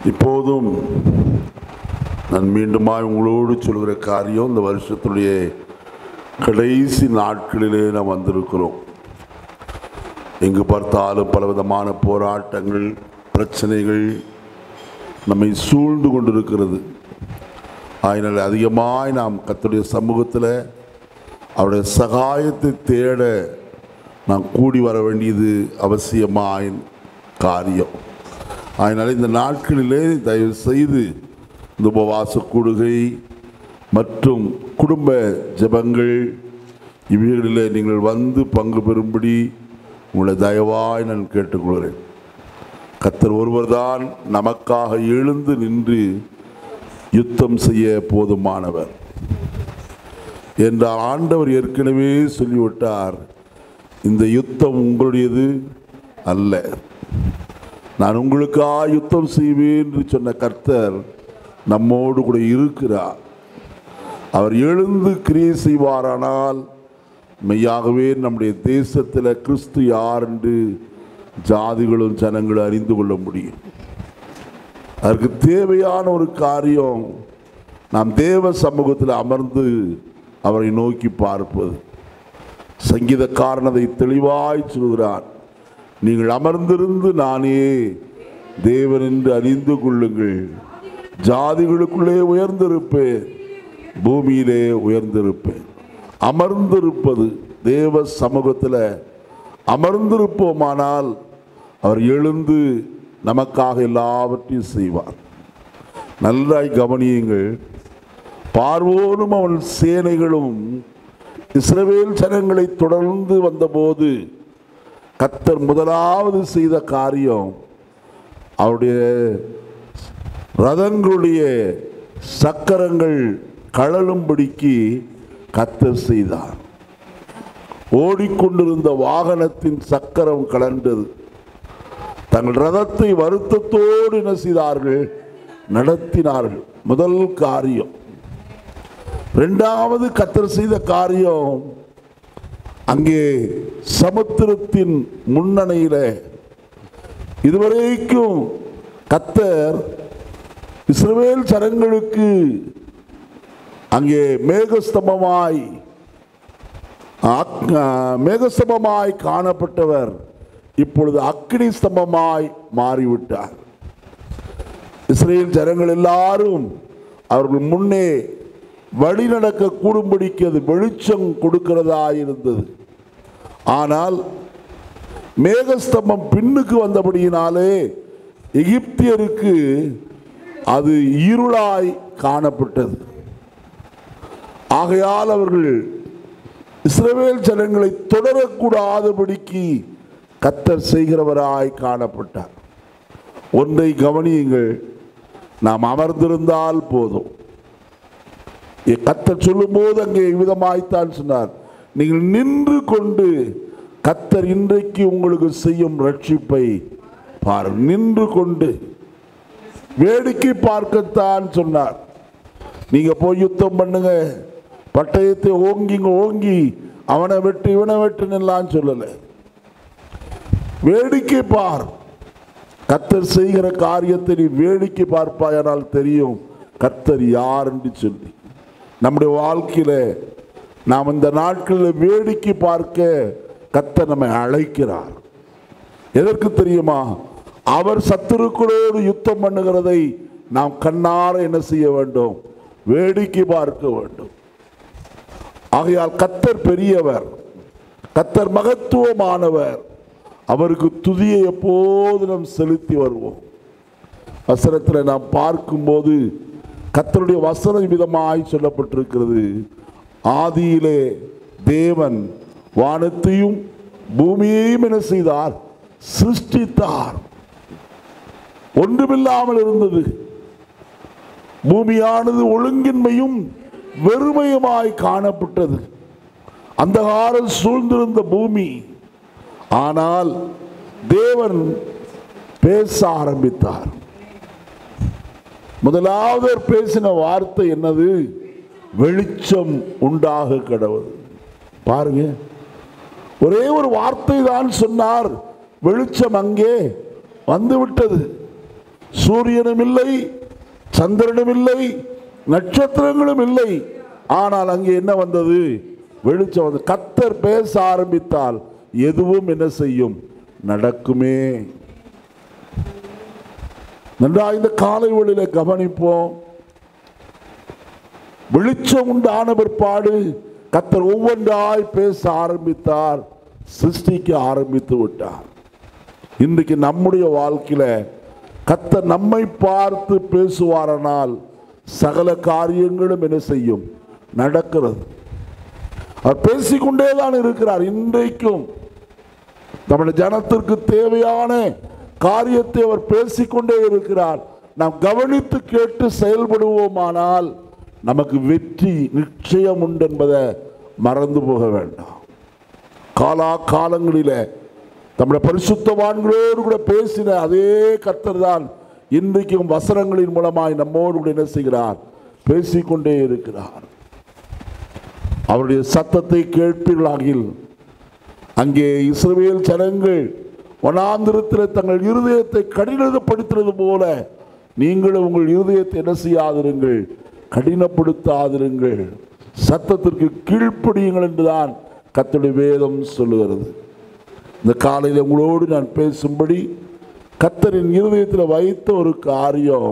இப்போதும் நான் மீண்டுமாய் உங்களோடு சொல்கிற காரியம் இந்த வருஷத்துடைய கடைசி நாட்களிலே நாம் வந்திருக்கிறோம் எங்கு பார்த்தாலும் பலவிதமான போராட்டங்கள் பிரச்சனைகள் நம்மை சூழ்ந்து கொண்டிருக்கிறது அதனால் அதிகமாய் நாம் கர்த்தருடைய சமூகத்தில் அவருடைய சகாயத்தை தேட நாம் கூடி வர வேண்டியது அவசியமாய் காரியம் அதனால் இந்த நாட்களிலே தயவு செய்து இந்த உபவாச கூடுகை மற்றும் குடும்ப ஜெபங்கள் இவைகளிலே நீங்கள் வந்து பங்கு பெறும்படி உங்களை தயவாய் நான் கேட்டுக்கொள்கிறேன் கத்தர் ஒருவர்தான் நமக்காக எழுந்து நின்று யுத்தம் செய்ய போதுமானவர் என்ற ஆண்டவர் ஏற்கனவே சொல்லிவிட்டார் இந்த யுத்தம் உங்களுடையது அல்ல நான் உங்களுக்காக யுத்தம் செய்வேன் என்று சொன்ன கர்த்தர் நம்மோடு கூட இருக்கிறார் அவர் எழுந்து கிரியை செய்வாரானால் மெய்யாகவே நம்முடைய தேசத்தில் கிறிஸ்து யார் என்று ஜாதிகளும் ஜனங்களும் அறிந்து கொள்ள முடியும் அதற்கு தேவையான ஒரு காரியம் நாம் தேவ சமூகத்தில் அமர்ந்து அவரை நோக்கி பார்ப்பது சங்கீதக்காரன் அதை தெளிவாய் சொல்கிறார் நீங்கள் அமர்ந்திருந்து நானே தேவன் என்று அறிந்து கொள்ளுங்கள் ஜாதிகளுக்குள்ளே உயர்ந்திருப்பேன் பூமியிலே உயர்ந்திருப்பேன் அமர்ந்திருப்பது தேவ சமூகத்தில் அமர்ந்திருப்போமானால் அவர் எழுந்து நமக்காக எல்லாவற்றையும் செய்வார் நன்றாய் கவனியுங்கள் பார்வோனும் அவன் சேனைகளும் இஸ்ரவேல் ஜனங்களை தொடர்ந்து வந்தபோது கத்தர் முதலாவது செய்த காரியம் அவருடைய ரதங்களுடைய சக்கரங்கள் கழலும்படிக்கு கத்தர் செய்தார் ஓடிக்கொண்டிருந்த வாகனத்தின் சக்கரம் கலண்டது தங்கள் ரதத்தை வருத்தத்தோடு என்ன செய்தார்கள் நடத்தினார்கள் முதல் காரியம் இரண்டாவது கத்தர் செய்த காரியம் அங்கே சமுத்திரத்தின் முன்னணியில இதுவரைக்கும் கத்தர் இஸ்ரவேல் சரங்களுக்கு அங்கே மேகஸ்தம்பமாய் அக்- மேகஸ்தம்பமாய் காணப்பட்டவர் இப்பொழுது அக்னி ஸ்தம்பமாய் மாறிவிட்டார் இஸ்ரேல் ஜனங்கள் எல்லாரும் அவர்கள் முன்னே வழி நடக்க கூடும்படிக்கு அது வெளிச்சம் கொடுக்கிறதா இருந்தது ஆனால் மேகஸ்தம்பம் பின்னுக்கு வந்தபடியினாலே எகிப்தியருக்கு அது இருளாய் காணப்பட்டது ஆகையால் அவர்கள் இஸ்ரவேல் ஜனங்களை தொடரக்கூடாதபடிக்கு கத்தர் செய்கிறவராய் காணப்பட்டார் ஒன்றை கவனியுங்கள் நாம் அமர்ந்திருந்தால் போதும் எ- கத்தர் சொல்லும்போது அங்கே விதமாய்த்தான் சொன்னார் நீங்கள் நின்று கொண்டு கத்தர் இன்றைக்கு உங்களுக்கு செய்யும் ரட்சிப்பை பாரு நின்று கொண்டு வேடிக்கை பார்க்கத்தான் சொன்னார் நீங்க போய் யுத்தம் பண்ணுங்க பட்டயத்தை ஓங்கிங்க ஓங்கி அவனை வெட்டு இவனை வெட்டுன்னு எல்லாம் சொல்லலை வேடிக்கை பார் கத்தர் செய்கிற காரியத்தை நீ வேடிக்கை பார்ப்பாயானால் தெரியும் கத்தர் யார் என்று சொல்லி நம்முடைய வாழ்க்கையில நாம் இந்த நாட்களில் வேடிக்கை பார்க்க கத்தர் நம்மை அழைக்கிறார் எதற்கு தெரியுமா அவர் சத்துருக்களோடு யுத்தம் பண்ணுகிறதை நாம் கண்ணார என்ன செய்ய வேண்டும் வேடிக்கை பார்க்க வேண்டும் ஆகையால் கத்தர் பெரியவர் கத்தர் மகத்துவமானவர் அவருக்கு துதியை எப்போது நாம் செலுத்தி வருவோம் வசனத்தில் நாம் பார்க்கும்போது கத்தருடைய வசன விதமாய் சொல்லப்பட்டிருக்கிறது ஆதியிலே தேவன் வானத்தையும் பூமியையும் என்ன செய்தார் சிருஷ்டித்தார் ஒன்றுமில்லாமல் இருந்தது பூமியானது ஒழுங்கின்மையும் வெறுமையுமாய் காணப்பட்டது அந்தகாரம் சூழ்ந்திருந்த பூமி ஆனால் தேவன் பேச ஆரம்பித்தார் முதலாவது அவர் பேசின வார்த்தை என்னது வெளிச்சம் உண்டாக கடவுள் பாருங்க ஒரே ஒரு வார்த்தை தான் சொன்னார் வெளிச்சம் அங்கே வந்து விட்டது சூரியனும் இல்லை சந்திரனும் இல்லை நட்சத்திரங்களும் இல்லை ஆனால் அங்கே என்ன வந்தது வெளிச்சம் வந்து கத்தர் பேச ஆரம்பித்தால் எதுவும் என்ன செய்யும் நடக்குமே நன்றாக இந்த காலை வழியில கவனிப்போம் வெளிச்சம் உண்டான பிற்பாடு கத்தர் ஒவ்வொன்றாய் பேச ஆரம்பித்தார் சிருஷ்டிக்க ஆரம்பித்து விட்டார் இன்றைக்கு நம்முடைய வாழ்க்கையில கத்தர் நம்மை பார்த்து பேசுவாரனால் சகல காரியங்களும் என்ன செய்யும் நடக்கிறது அவர் பேசிக்கொண்டே தான் இருக்கிறார் இன்றைக்கும் நம்முடைய ஜனத்திற்கு தேவையான காரியத்தை அவர் பேசிக்கொண்டே இருக்கிறார் நாம் கவனித்து கேட்டு செயல்படுவோமானால் நமக்கு வெற்றி நிச்சயம் உண்டு என்பதை மறந்து போக வேண்டாம் காலா காலங்களிலே நம்முடைய பரிசுத்தவான்களோடு கூட பேசின அதே கர்த்தர் தான் இன்றைக்கும் வசனங்களின் மூலமாய் நம்மோடு கூட என்ன செய்கிறார் பேசிக்கொண்டே இருக்கிறார் அவருடைய சத்தத்தை கேட்பீர்களாகில் அங்கே இஸ்ரவேல் ஜனங்கள் வனாந்திரத்தில் தங்கள் இருதயத்தை கடினப்படுத்துறது போல நீங்களும் உங்கள் இருதயத்தை என்ன செய்யாதிருங்கள் கடினப்படுத்தாதிருங்கள் சத்தத்திற்கு கீழ்ப்படியுங்கள் என்றுதான் கர்த்தருடைய வேதம் சொல்லுகிறது இந்த காலையில் உங்களோடு நான் பேசும்படி கத்தரின் இருதயத்தில் வைத்த ஒரு காரியம்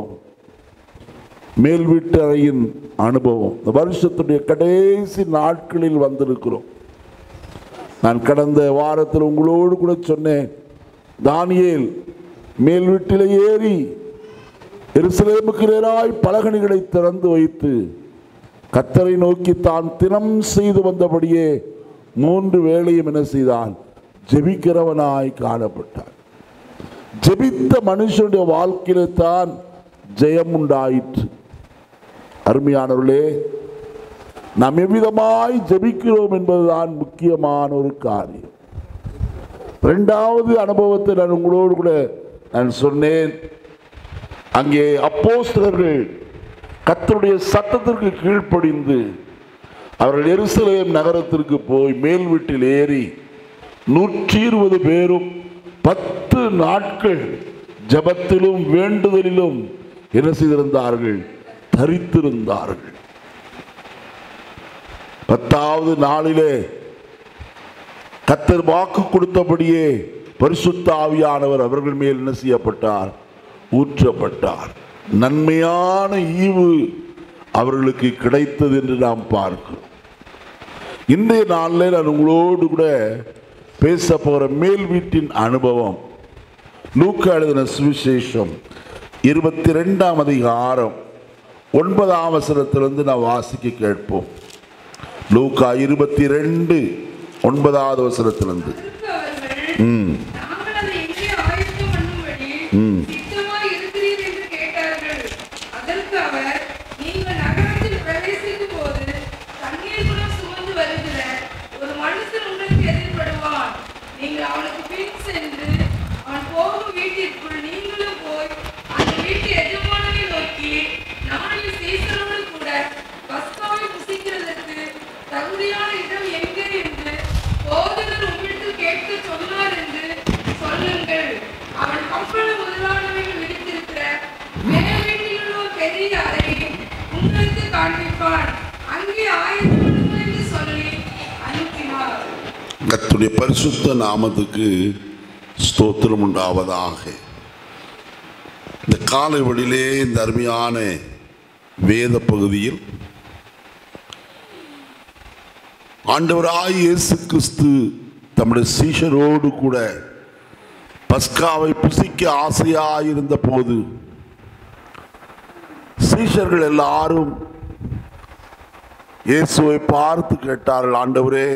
மேல் வீட்டு அறையின் அனுபவம் இந்த வருஷத்துடைய கடைசி நாட்களில் வந்திருக்கிறோம் நான் கடந்த வாரத்தில் உங்களோடு கூட சொன்னேன் தானியேல் மேல் வீட்டில் ஏறி எருசலேமுக்கு நேராய் பலகணிகளை திறந்து வைத்து கத்தரை நோக்கி தான் தினம் செய்து வந்தபடியே மூன்று வேளையும் என்ன செய்தான் ஜெபிக்கிறவனாய் காணப்பட்டான் ஜெபித்த மனுஷனுடைய வாழ்க்கையில தான் ஜெயம் உண்டாயிற்று அருமையானவர்களே நாம் எவ்விதமாய் ஜெபிக்கிறோம் என்பதுதான் முக்கியமான ஒரு காரியம் இரண்டாவது அனுபவத்தை நான் உங்களோடு கூட நான் சொன்னேன் அங்கே அப்போஸ்தலர்கள் கர்த்தருடைய சத்தத்திற்கு கீழ்ப்படிந்து அவர்கள் எருசலேம் நகரத்திற்கு போய் மேல் வீட்டில் ஏறி நூற்றி இருபது பேரும் பத்து நாட்கள் ஜபத்திலும் வேண்டுதலிலும் என்ன செய்திருந்தார்கள் தரித்திருந்தார்கள் பத்தாவது நாளிலே கத்தர் வாக்கு கொடுத்தபடியே பரிசுத்த ஆவியானவர் அவர்கள் மேல் என்ன செய்யப்பட்டார் ஊற்றப்பட்டார் நன்மையான ஈவு அவர்களுக்கு கிடைத்தது என்று நாம் பார்க்கிறோம் இன்றைய நாளில் நான் உங்களோடு கூட பேச போகிற மேல் வீட்டின் அனுபவம் லூக்கா எழுதின சுவிசேஷம் இருபத்தி ரெண்டாம் அதிகாரம் ஒன்பதாம் வசனத்திலிருந்து நான் வாசிக்க கேட்போம் லூக்கா இருபத்தி ரெண்டு ஒன்பதாவது வசனத்திலிருந்து அதற்கு அவர்கள், நாங்கள் அதை எங்கே ஆயத்தம் பண்ணும்படி சித்தமாய் இருக்கிறீர் என்று கேட்டார்கள். அதற்கு அவர், நீங்கள் நகரத்தில் பிரவேசிக்கும் போது தண்ணீர் குடம் சுமந்து வருகிற ஒரு மனுஷன் உங்களுக்கு எதிர்ப்படுவான். நீங்கள் அவனுக்கு பின் சென்று அவன் போகும் வீட்டிற்குள் நீங்களும் போய் அந்த வீட்டு எஜமானனை நோக்கி நானும் சீசரோடு கூட பஸ்காவை புசிக்கிறதற்கு தகுதியான இடம் எங்கே என்று போதகர் உம்மிடத்தில் கேட்க சொன்னார் என்று சொல்லுங்கள் அவன் கப்பல் முதலானவைகள் விரித்திருக்கிற மேல் வீட்டில் உள்ள பெரிய அறையை உங்களுக்கு காண்பிப்பான் அங்கே ஆயத்தம் பண்ணுங்கள் என்று சொல்லி அனுப்பினார் கர்த்தருடைய பரிசுத்த நாமத்துக்கு ஸ்தோத்திரம் உண்டாவதாக இந்த காலை வழியிலே இந்த அருமையான வேத பகுதியில் ஆண்டவராய் இயேசு கிறிஸ்து தம்முடைய சீஷரோடு கூட பஸ்காவை புசிக்க ஆசையாயிருந்த போது சீஷர்கள் எல்லாரும் இயேசுவை பார்த்து கேட்டார்கள் ஆண்டவரே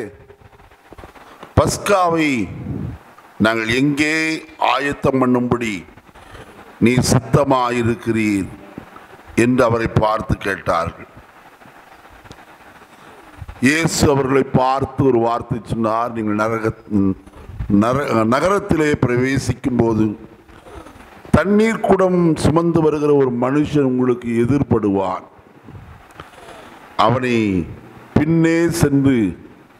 பஸ்காவை நாங்கள் எங்கே ஆயத்தம் பண்ணும்படி நீ சித்தமாயிருக்கிறீர் என்று அவரை பார்த்து கேட்டார்கள் இயேசு அவர்களை பார்த்து ஒரு வார்த்தை சொன்னார் நீங்கள் நரக நர- நகரத்திலே பிரவேசிக்கும் போது தண்ணீர் குடம் சுமந்து வருகிற ஒரு மனுஷன் உங்களுக்கு எதிர்படுவான் அவனை பின்னே சென்று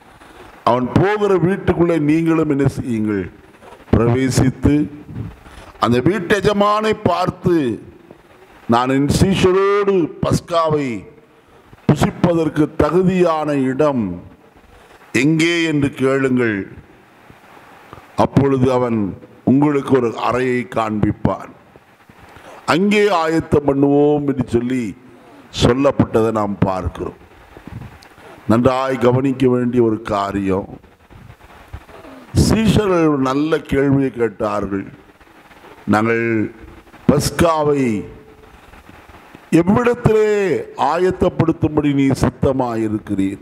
அவன் போகிற வீட்டுக்குள்ளே நீங்களும் என்ன செய்யுங்கள் பிரவேசித்து அந்த வீட்டு எஜமானை பார்த்து நான் என் சீஷரோடு பஸ்காவை புசிப்பதற்கு தகுதியான இடம் எங்கே என்று கேளுங்கள் அப்பொழுது அவன் உங்களுக்கு ஒரு அறையை காண்பிப்பான் அங்கே ஆயத்தம் பண்ணுவோம் என்று சொல்லி சொல்லப்பட்டதை நாம் பார்க்கிறோம் நன்றாய் கவனிக்க வேண்டிய ஒரு காரியம் சீஷர்கள் ஒரு நல்ல கேள்வியை கேட்டார்கள் நாங்கள் பஸ்காவை எவ்விடத்திலே ஆயத்தப்படுத்தும்படி நீ சித்தமாயிருக்கிறீர்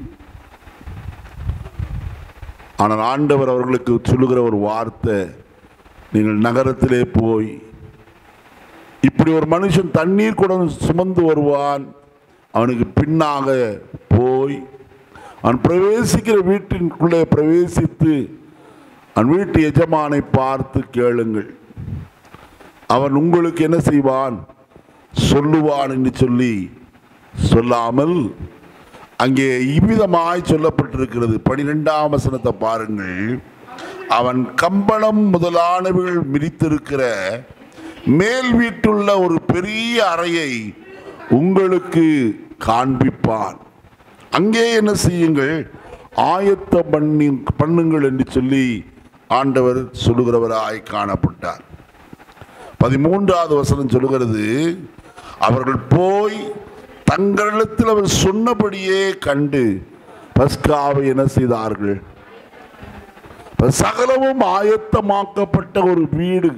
ஆனால் ஆண்டவர் அவர்களுக்கு சொல்லுகிற ஒரு வார்த்தை நீங்கள் நகரத்திலே போய் இப்படி ஒரு மனுஷன் தண்ணீர் குடம் சுமந்து வருவான் அவனுக்கு பின்னாக போய் அவன் பிரவேசிக்கிற வீட்டிற்குள்ளே பிரவேசித்து அவன் வீட்டு எஜமானை பார்த்து கேளுங்கள் அவன் உங்களுக்கு என்ன செய்வான் சொல்லுவான் என்று சொல்லி சொல்லாமல் அங்கே இவ்விதமாய் சொல்லப்பட்டிருக்கிறது பனிரெண்டாம் வசனத்தை பாருங்கள் அவன் கம்பளம் முதலானவர்கள் மிதித்திருக்கிற மேல் வீட்டுள்ள ஒரு பெரிய அறையை உங்களுக்கு காண்பிப்பான் அங்கே என்ன செய்யுங்கள் ஆயத்த பண்ணி பண்ணுங்கள் என்று சொல்லி ஆண்டவர் சொல்லுகிறவராய் காணப்பட்டார் பதிமூன்றாவது வசனம் சொல்லுகிறது அவர்கள் போய் தங்களிடத்தில் அவர் சொன்னபடியே கண்டு பஸ்காவை என்ன செய்தார்கள் இப்ப சகலமும் ஆயத்தமாக்கப்பட்ட ஒரு வீடு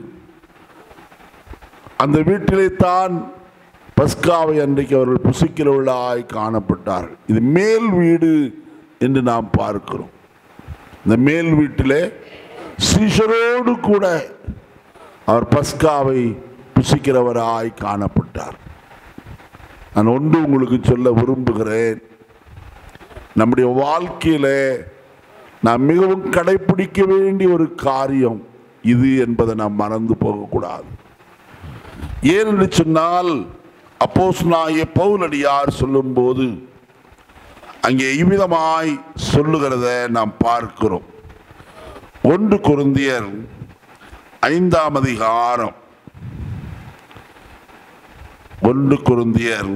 அந்த வீட்டிலே தான் பஸ்காவை அன்றைக்கு அவர்கள் புசிக்கிறவர்களாய் காணப்பட்டார்கள் இது மேல் வீடு என்று நாம் பார்க்கிறோம் இந்த மேல் வீட்டிலே சீஷரோடு கூட அவர் பஸ்காவை புசிக்கிறவராய் காணப்பட்டார் நான் ஒன்று உங்களுக்கு சொல்ல விரும்புகிறேன் நம்முடைய வாழ்க்கையில நாம் மிகவும் கடைபிடிக்க வேண்டிய ஒரு காரியம் இது என்பதை நாம் மறந்து போகக்கூடாது ஏனென்று சொன்னால் அப்போஸ் நாய பவுலடியார் சொல்லும்போது அங்கே இவ்விதமாய் சொல்லுகிறத நாம் பார்க்கிறோம் ஒன்று குருந்தியர் ஐந்தாம் அதிகாரம் ஒன்று குருந்தியர்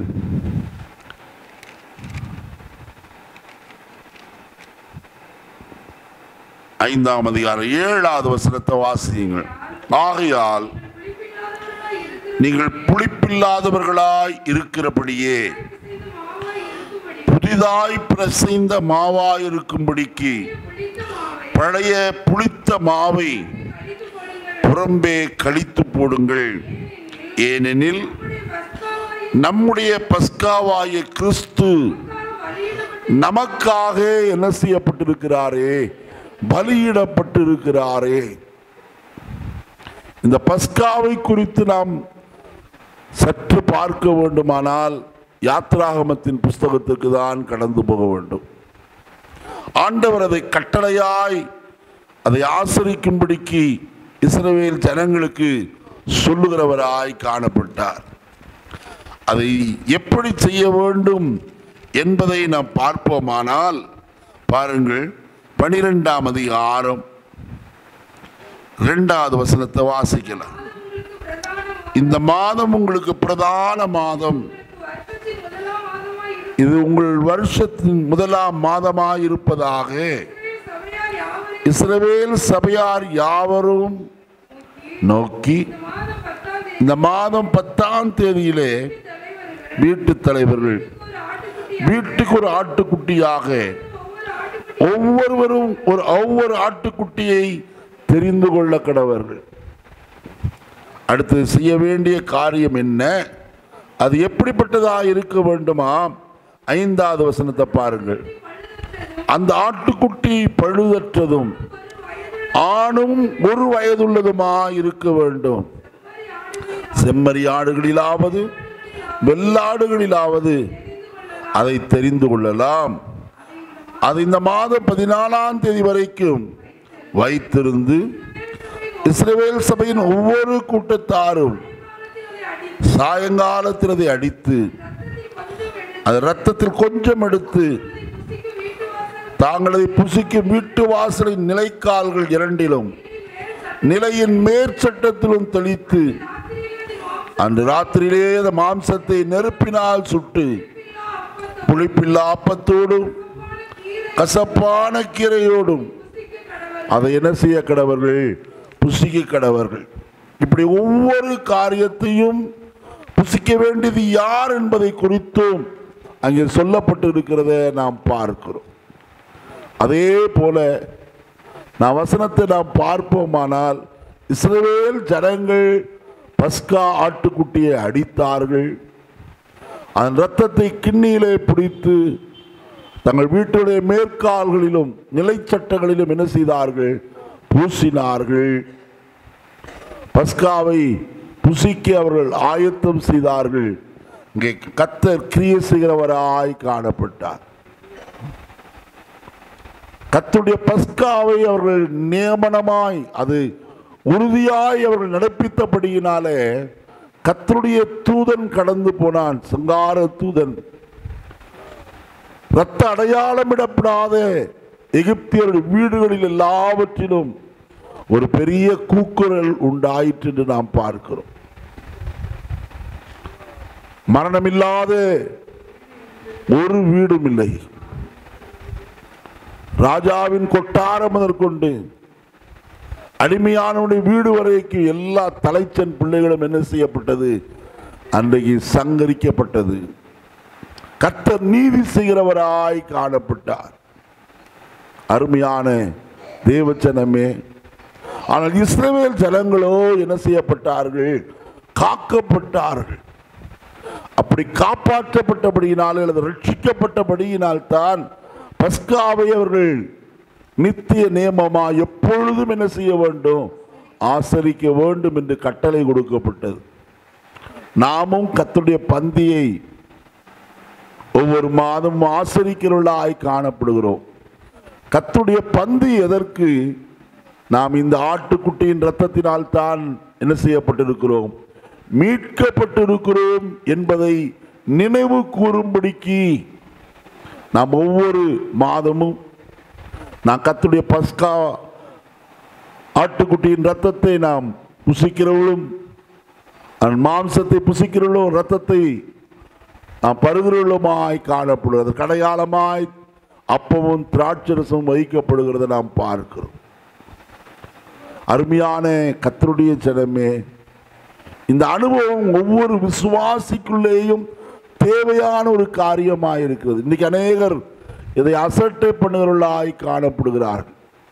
ஐந்தாம் அதிகாரம் ஏழாவது வசனத்தை வாசியுங்கள் ஆகையால் புளிப்பில்லாதவர்களாய் இருக்கிற நீங்கள் புளிப்பில்லாதவர்களாய் இருக்கிறபடியே செய்த மாவாய் இருக்கும்படி புதிதாய் பிரசைந்த மாவாய் இருக்கும்படிக்கு புளித்த மாவை பழைய புளித்த மாவை கடித்து போடுங்கள் புறம்பே கழித்து போடுங்கள் ஏனெனில் நம்முடைய பஸ்காவாய் நம்முடைய பஸ்காவாய கிறிஸ்து பலியிடப்பட்ட நமக்காக என்ன செய்யப்பட்டிருக்கிறாரே பலியிடப்பட்டிருக்கிறாரே இந்த பஸ்காவை குறித்து நாம் சற்று பார்க்க வேண்டுமானால் யாத்ராகமத்தின் புஸ்தகத்துக்கு தான் கடந்து போக வேண்டும் ஆண்டவர் அதை கட்டளையாய் அதை ஆசரிக்கும்படிக்கு இஸ்ரவேல் ஜனங்களுக்கு சொல்லுகிறவராய் காணப்பட்டார் அதை எப்படி செய்ய வேண்டும் என்பதை நாம் பார்ப்போமானால் பாருங்கள் பனிரெண்டாம் அதிகாரம் இரண்டாவது வசனத்தை வாசிக்கலாம் உங்களுக்கு பிரதான இந்த மாதம் உங்களுக்கு பிரதான மாதம் வருஷத்தின் முதலாம் மாதமாய் இருக்கும் இது உங்கள் வருஷத்தின் முதலாம் மாதமாய் இருப்பதாக சபையார் யாவரையும் இஸ்ரவேல் சபையார் யாவரும் நோக்கி இந்த மாதம் பத்தாம் இந்த மாதம் பத்தாம் தேதி தேதியிலே தலைவர்கள் வீட்டு தலைவர்கள் ஒரு ஆட்டுக்குட்டி வீட்டுக்கு ஒரு ஆட்டுக்குட்டியாக ஒவ்வொரு ஆட்டுக்குட்டி ஒவ்வொருவரும் ஒரு ஒவ்வொரு ஆட்டுக்குட்டியை தெரிந்து கொள்ள கடவர்கள் அடுத்து செய்ய வேண்டிய காரியம் என்ன அது எப்படிப்பட்டதாக இருக்க வேண்டுமாம் ஐந்தாவது வசனத்தை பாருங்கள் அந்த ஆட்டுக்குட்டி பழுதற்றதும் ஆணும் ஒரு வயதுள்ளதுமா இருக்க வேண்டும் செம்மறி ஆடுகளிலாவது வெள்ளாடுகளிலாவது அதை தெரிந்து கொள்ளலாம் அது இந்த மாதம் பதினாலாம் தேதி வரைக்கும் வைத்திருந்து இஸ்ரவேல் சபையின் ஒவ்வொரு கூட்டத்தாரும் சாயங்காலத்தில் அதை அடித்து அது ரத்தத்தில் கொஞ்சம் எடுத்து தாங்களதை புசிக்கும் வீட்டு வாசலின் நிலைக்கால்கள் இரண்டிலும் நிலையின் மேற்சட்டத்திலும் தெளித்து அன்று ராத்திரியிலே அந்த மாம்சத்தை நெருப்பினால் சுட்டு புளிப்பில்லா அப்பத்தோடும் கசப்பான கீரையோடும் அதை என்ன செய்ய கடவர்கள் புசிக்க கடவர்கள் இப்படி ஒவ்வொரு காரியத்தையும் புசிக்க வேண்டியது யார் என்பதை குறித்தும் அங்கே சொல்லப்பட்டு இருக்கிறத நாம் பார்க்கிறோம் அதே போல நான் வசனத்தை நாம் பார்ப்போமானால் இஸ்ரவேல் ஜனங்கள் பஸ்கா ஆட்டுக்குட்டியை அடித்தார்கள் அதன் இரத்தத்தை கிண்ணியிலே பிடித்து தங்கள் வீட்டுடைய மேற்கால்களிலும் நிலைச்சட்டங்களிலும் என்ன செய்தார்கள் பூசினார்கள் பஸ்காவை புசிக்க அவர்கள் ஆயத்தம் செய்தார்கள் இங்கே கத்தர் கிரிய செய்கிறவராய் காணப்பட்டார் கத்துடைய பஸ்காவை அவர்கள் நியமனமாய் அது உறுதியாய் அவர்கள் நடப்பித்தபடியினாலே கத்தருடைய தூதன் கடந்து போனான் சங்கார தூதன் ரத்த அடையாளமிடப்படாத எகிப்தியருடைய வீடுகளில் எல்லாவற்றிலும் ஒரு பெரிய கூக்குரல் உண்டாயிற்று என்று நாம் பார்க்கிறோம் மரணமில்லாத ஒரு வீடும் இல்லை ராஜாவின் கொட்டாரம் முதற்கொண்டு அடிமையானவனுடைய வீடு வரைக்கும் எல்லா தலைச்சன் பிள்ளைகளும் என்ன செய்யப்பட்டது அன்றைக்கு சங்கரிக்கப்பட்டது கர்த்தர் நீதி செய்கிறவராய் காணப்பட்டார் அருமையான தேவச்சனமே ஆனால் இஸ்ரவேல் ஜனங்களோ என்ன செய்யப்பட்டார்கள் காக்கப்பட்டார்கள் அப்படி காப்பாற்றப்பட்டபடியினால் அல்லது ரட்சிக்கப்பட்டபடியினால் தான் பஸ்காவை அவர்கள் நித்திய நியமமா எப்பொழுதும் என்ன செய்ய வேண்டும் ஆசரிக்க வேண்டும் என்று கட்டளை கொடுக்கப்பட்டது நாமும் கத்துடைய பந்தியை ஒவ்வொரு மாதம் ஆசரிக்கிறவர்களாய் காணப்படுகிறோம் கத்துடைய பந்து எதற்கு நாம் இந்த ஆட்டுக்குட்டியின் ரத்தத்தினால் தான் என்ன செய்யப்பட்டிருக்கிறோம் மீட்கப்பட்டிருக்கிறோம் என்பதை நினைவு கூறும்படிக்கு நாம் ஒவ்வொரு மாதமும் நான் கத்துடைய பஸ்கா ஆட்டுக்குட்டியின் ரத்தத்தை நாம் புசிக்கிறவளும் அதன் மாம்சத்தை புசிக்கிறவளும் ரத்தத்தை நாம் பருகிறவளுமாய் காணப்படுகிறது கடையாளமாய் அப்பமும் திராட்சரசம் வகிக்கப்படுகிறதை நாம் பார்க்கிறோம் அருமையான கத்தருடைய ஜனமே இந்த அனுபவம் ஒவ்வொரு விசுவாசிக்குள்ளேயும் தேவையான ஒரு காரியமாக இருக்கிறது இன்னைக்கு அநேகர் இதை அசட்டை பண்ணுகிறவர்களாய் காணப்படுகிறார்கள்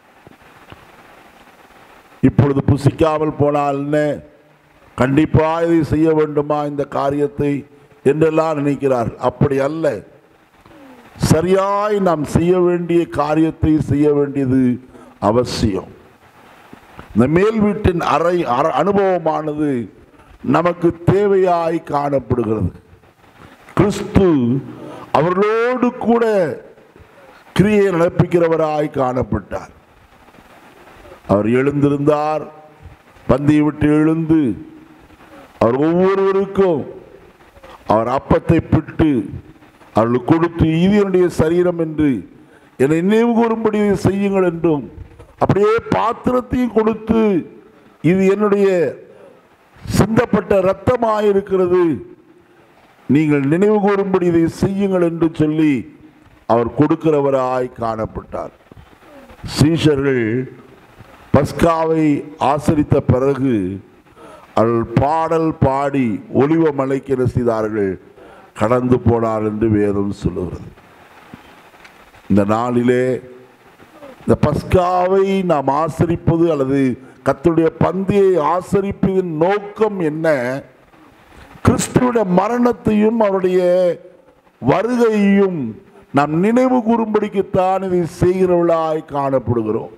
இப்பொழுது புசிக்காமல் போனால் என்ன கண்டிப்பா இதை செய்ய வேண்டுமா இந்த காரியத்தை என்றெல்லாம் நினைக்கிறார்கள் அப்படி அல்ல சரியாய் நாம் செய்ய வேண்டிய காரியத்தை செய்ய வேண்டியது அவசியம் இந்த மேல் வீட்டின் அறை அற- அனுபவமானது நமக்கு தேவையாய் காணப்படுகிறது கிறிஸ்து அவர்களோடு கூட கிரியை நடப்பிக்கிறவராய் காணப்பட்டார் அவர் எழுந்திருந்தார் பந்தியை விட்டு எழுந்து அவர் ஒவ்வொருவருக்கும் அவர் அப்பத்தை பிட்டு அவர்களுக்கு கொடுத்து இது என்னுடைய சரீரம் என்று என்னை நினைவு கூறும்படி இதை செய்யுங்கள் என்றும் அப்படியே பாத்திரத்தையும் கொடுத்து இது என்னுடைய சிந்தப்பட்ட இரத்தமாயிருக்கிறது நீங்கள் நினைவு கூறும்படி இதை செய்யுங்கள் என்று சொல்லி அவர் கொடுக்கிறவராய் காணப்பட்டார் சீஷர்கள் பஸ்காவை ஆசரித்த பிறகு அவர்கள் பாடல் பாடி ஒளிவ மலைக்கு என்ன செய்தார்கள் கடந்து போனார் என்று வேதம் சொல்லுகிறது இந்த நாளிலே இந்த பஸ்காவை நாம் ஆசரிப்பது அல்லது கர்த்தருடைய பந்தியை ஆசரிப்பதின் நோக்கம் என்ன கிறிஸ்துவுடைய மரணத்தையும் அவருடைய வருகையையும் நாம் நினைவு கூறும்படிக்குத்தான் இதை செய்கிறவர்களாய் காணப்படுகிறோம்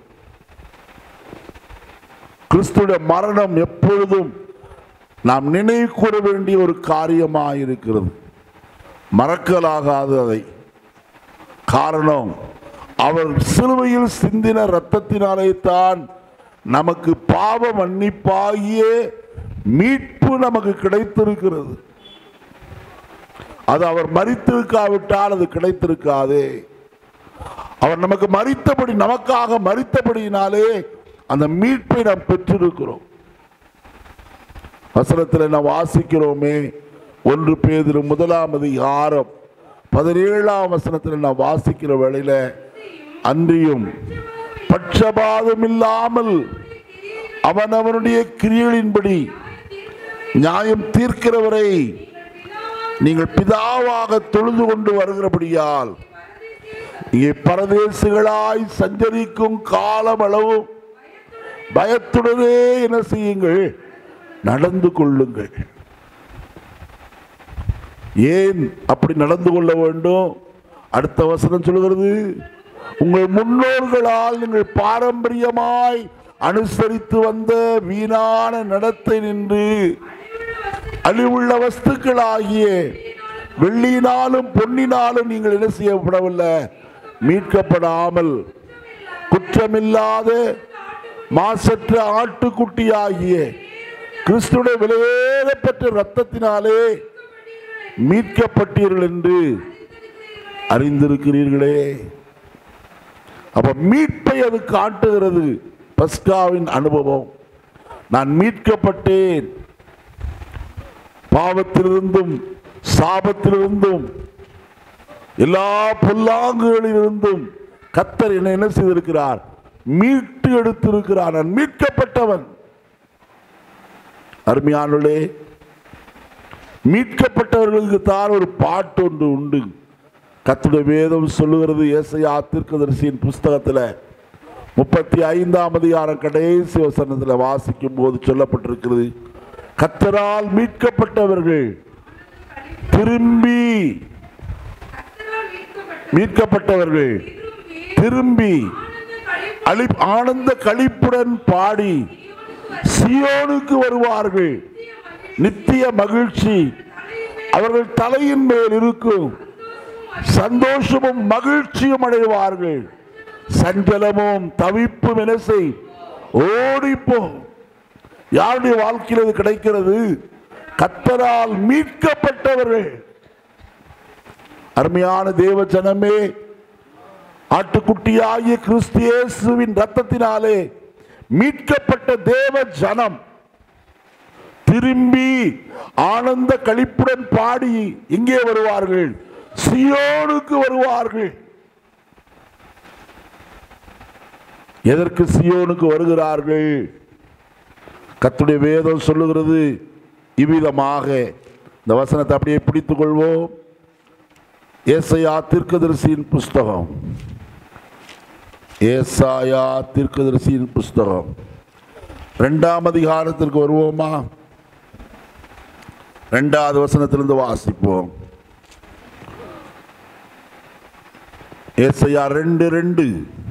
கிறிஸ்துடைய மரணம் எப்பொழுதும் நாம் நினைவு கூற வேண்டிய ஒரு காரியமாக இருக்கிறது மறக்கலாகாது அதை காரணம் அவர் சிலுவையில் சிந்தின இரத்தத்தினாலே தான் நமக்கு பாவ மன்னிப்பாகிய மீட்பு நமக்கு கிடைத்திருக்கிறது அது அவர் மறித்திருக்காவிட்டால் அது கிடைத்திருக்காதே அவர் நமக்கு மறித்தபடி நமக்காக மறித்தபடியினாலே அந்த மீட்பை நாம் பெற்றிருக்கிறோம் வசனத்தில் நாம் வாசிக்கிறோமே ஒன்று பேதிரு முதலாம் அதிகாரம் பதினேழாம் வசனத்தில் நாம் வாசிக்கிற வேளையில அன்றியும் பட்சபாதம் இல்லாமல் அவனவனுடைய கிரியைகளின்படி நியாயம் தீர்க்கிறவரை நீங்கள் பிதாவாக தொழுது கொண்டு வருகிறபடியால் இங்கே பரதேசிகளாய் சஞ்சரிக்கும் காலமளவும் பயத்துடனே என்ன செய்யுங்கள் நடந்து கொள்ளுங்கள் ஏன் அப்படி நடந்து கொள்ள வேண்டும் அடுத்த வசனம் சொல்கிறது உங்கள் முன்னோர்களால் நீங்கள் பாரம்பரியமாய் அனுசரித்து வந்த வீணான நடத்தை நின்று அழிவுள்ள வஸ்துக்களாகிய வெள்ளியினாலும் பொன்னினாலும் நீங்கள் என்ன செய்யப்படவில்லை மீட்கப்படாமல் குற்றமில்லாத மாசற்ற ஆட்டுக்குட்டியாகிய கிறிஸ்துடைய விலையேறப்பட்ட ரத்தத்தினாலே மீட்கப்பட்டீர்கள் என்று அறிந்திருக்கிறீர்களே அப்ப மீட்பை அது காட்டுகிறது பஸ்காவின் அனுபவம் நான் மீட்கப்பட்டேன் பாவத்திலிருந்தும் சாபத்திலிருந்தும் எல்லா பொல்லாங்குகளிலிருந்தும் கத்தர் என்னை என்ன செய்திருக்கிறார் மீட்டு எடுத்திருக்கிறார் நான் மீட்கப்பட்டவன் அருமையானுள்ளே மீட்கப்பட்டவர்களுக்கு தான் ஒரு பாட்டு ஒன்று உண்டு கத்துடைய வேதம் சொல்லுகிறது ஏசையா தீர்க்கதரிசியின் புஸ்தகத்தில் முப்பத்தி ஐந்தாம் அதிகாரம் கடைசி வசனத்தில் வாசிக்கும் போது சொல்லப்பட்டிருக்கிறது கத்தரால் மீட்கப்பட்டவர்கள் திரும்பி கர்த்தரால் மீட்கப்பட்ட மீட்கப்பட்டவர்கள் திரும்பி திரும்பி ஆனந்த களிப்பு அழி ஆனந்த களிப்புடன் பாடி சியோனுக்கு வருவார்கள் நித்திய மகிழ்ச்சி அவர்கள் தலையின் மேல் இருக்கும் சந்தோஷமும் மகிழ்ச்சியும் அடைவார்கள் சஞ்சலமும் தவிப்பும் என செய் ஓடிப்போம் யாருடைய வாழ்க்கையில் இது கிடைக்கிறது கத்தரால் மீட்கப்பட்டவர்கள் அருமையான தேவ ஜனமே ஆட்டுக்குட்டியாகிய கிறிஸ்து இயேசுவின் ரத்தத்தினாலே மீட்கப்பட்ட தேவ ஜனம் திரும்பி ஆனந்த களிப்புடன் பாடி எங்கே வருவார்கள் சியோனுக்கு வருவார்கள் எதற்கு சியோனுக்கு வருகிறார்கள் கத்துடைய வேதம் சொல்லுகிறது இவ்விதமாக இந்த வசனத்தை அப்படியே பிடித்துக் கொள்வோம் ஏசையா தீர்க்கதரிசியின் புஸ்தகம் ஏசாயா தீர்க்கதரிசியின் புஸ்தகம் ரெண்டாம் அதிகாரத்திற்கு வருவோமா ரெண்டாவது வசனத்திலிருந்து வாசிப்போம் ஏசையா ரெண்டு ரெண்டு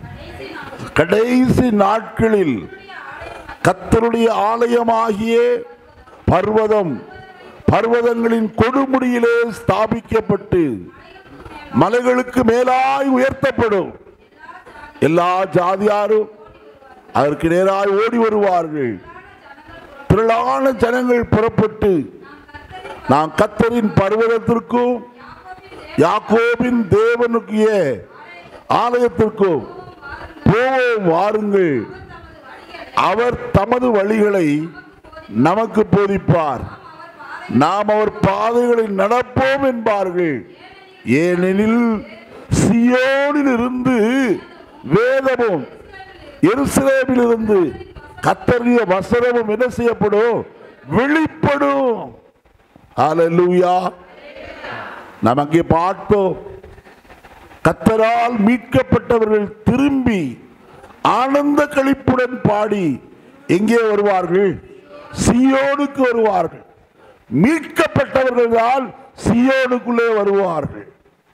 கடைசி நாட்களில் கத்தருடைய ஆலயமாகிய பர்வதம் பர்வதங்களின் கொடுமுடியிலே ஸ்தாபிக்கப்பட்டு மலைகளுக்கு மேலாய் உயர்த்தப்படும் எல்லா ஜாதியாரும் அதற்கு நேராய் ஓடி வருவார்கள் திரளான ஜனங்கள் புறப்பட்டு நாம் கத்தரின் பர்வதத்திற்கும் யாக்கோபின் தேவனுக்கிய ஆலயத்திற்கும் போவோம் வாருங்கள் அவர் தமது வழிகளை நமக்கு போதிப்பார் நாம் அவர் பாதைகளில் நடப்போம் என்பார்கள் ஏனெனில் சியோனில் இருந்து வேதமும் எருசலேமில் இருந்து கத்தரிய வசனமும் என்ன செய்யப்படும் வெளிப்படும் ஹalleluya நாம் அங்கே பார்த்தோம் கத்தரால் மீட்கப்பட்டவர்கள் திரும்பி ஆனந்த களிப்புடன் பாடி எங்கே வருவார்கள் சியோனுக்கு வருவார்கள் மீட்கப்பட்டவர்கள் தான் சியோனுக்குள்ளே வருவார்கள்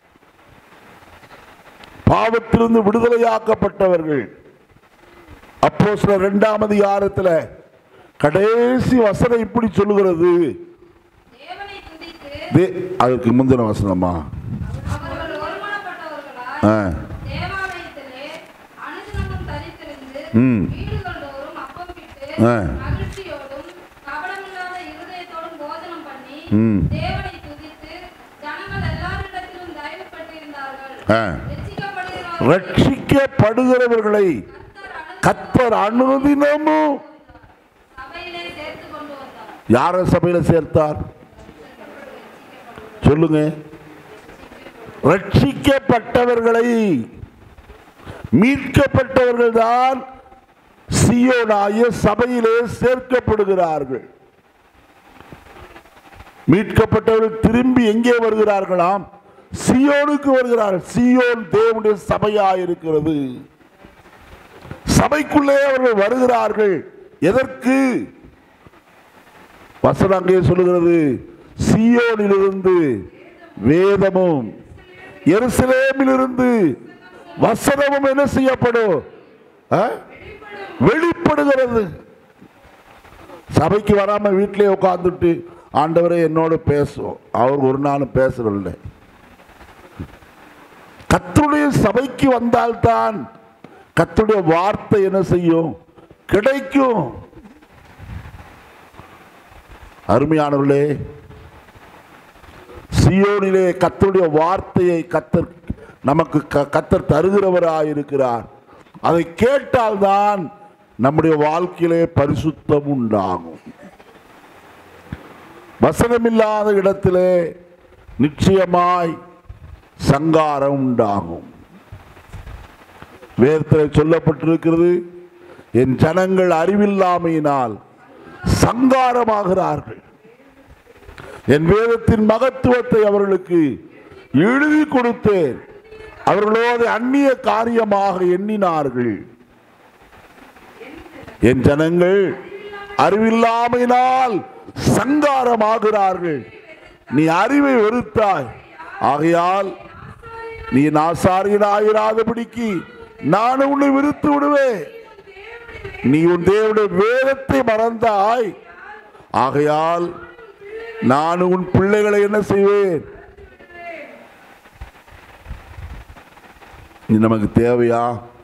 பாவத்திலிருந்து விடுதலையாக்கப்பட்டவர்கள் அப்போ சில இரண்டாம் அதிகாரத்தில் கடைசி வசனம் இப்படி சொல்லுகிறது தேவனை துதித்து தே- அதற்கு முந்தின வசனமா அவர்கள் ஒருமனப்பட்டவர்களாய் ஆ தேவாலயத்திலே அனுதினமும் தரித்திருந்து ம். வீடுகளோறும் அப்பம் பிட்டு ஆ. மகிழ்ச்சியோடும் கபடமில்லாத இருதயத்தோடும் போஜனம் பண்ணி ம். தேவனை துதித்து ஜனங்கள் எல்லாரிடத்திலும் தயவு பெற்றிருந்தார்கள் ஆ. ரட்சிக்கப்படுகிறவர்கள் ரட்சிக்கப்படுகிறவர்களை கர்த்தர் கத்தர் அனுதினமும் சபையிலே சேர்த்து கொண்டு வந்தார் யார சபையில சேர்த்தார் சொல்லுங்க ரட்சிக்கப்பட்டவர்களை மீட்கப்பட்டவர்கள் தான் சியோனாய சபையிலே சேர்க்கப்படுகிறார்கள் மீட்கப்பட்டவர்கள் திரும்பி எங்கே வருகிறார்களாம் சியோனுக்கு வருகிறார்கள் சியோன் தேவனுடைய சபையாயிருக்கிறது சபைக்குள்ளே அவர்கள் வருகிறார்கள் எதற்கு வசனம் அங்கே சொல்லுகிறது சியோனிலிருந்து வேதமும் எருசலேமிலிருந்து வசனமும் என்ன செய்யப்படும் ஆ? வெளிப்படுகிறது சபைக்கு வராம வீட்டிலே உட்கார்ந்துட்டு ஆண்டவரே என்னோடு பேசும் அவர் ஒரு நாளும் பேசுறதில்லை கத்தருடைய சபைக்கு வந்தால்தான் கத்தருடைய வார்த்தை என்ன செய்யும் கிடைக்கும் அருமையானவர்களே சியோனிலே கத்தருடைய வார்த்தையை கத்தர் நமக்கு க- கத்தர் தருகிறவராயிருக்கிறார் அதை கேட்டால்தான் நம்முடைய வாழ்க்கையிலே பரிசுத்தம் உண்டாகும் வசனமில்லாத இடத்திலே நிச்சயமாய் சங்காரம் உண்டாகும் வேதத்தில் சொல்லப்பட்டிருக்கிறது என் ஜனங்கள் அறிவில்லாமையினால் சங்காரமாகிறார்கள் என் வேதத்தின் மகத்துவத்தை அவர்களுக்கு எழுதி கொடுத்தேன் அவர்களோ அதை அந்நிய காரியமாக எண்ணினார்கள் என் ஜனங்கள் அறிவில்லாமையினால் சங்காரமாகிறார்கள் நீ அறிவை வெறுத்தாய் ஆகையால் நீ நாசாரியனாயிராதபடிக்கு நான் உன்னை விருத்து விடுவேன் நீ உன் தேவனுடைய வேதத்தை மறந்தாய் ஆகையால் நான் உன் பிள்ளைகளை என்ன செய்வேன் இது நமக்கு தேவையா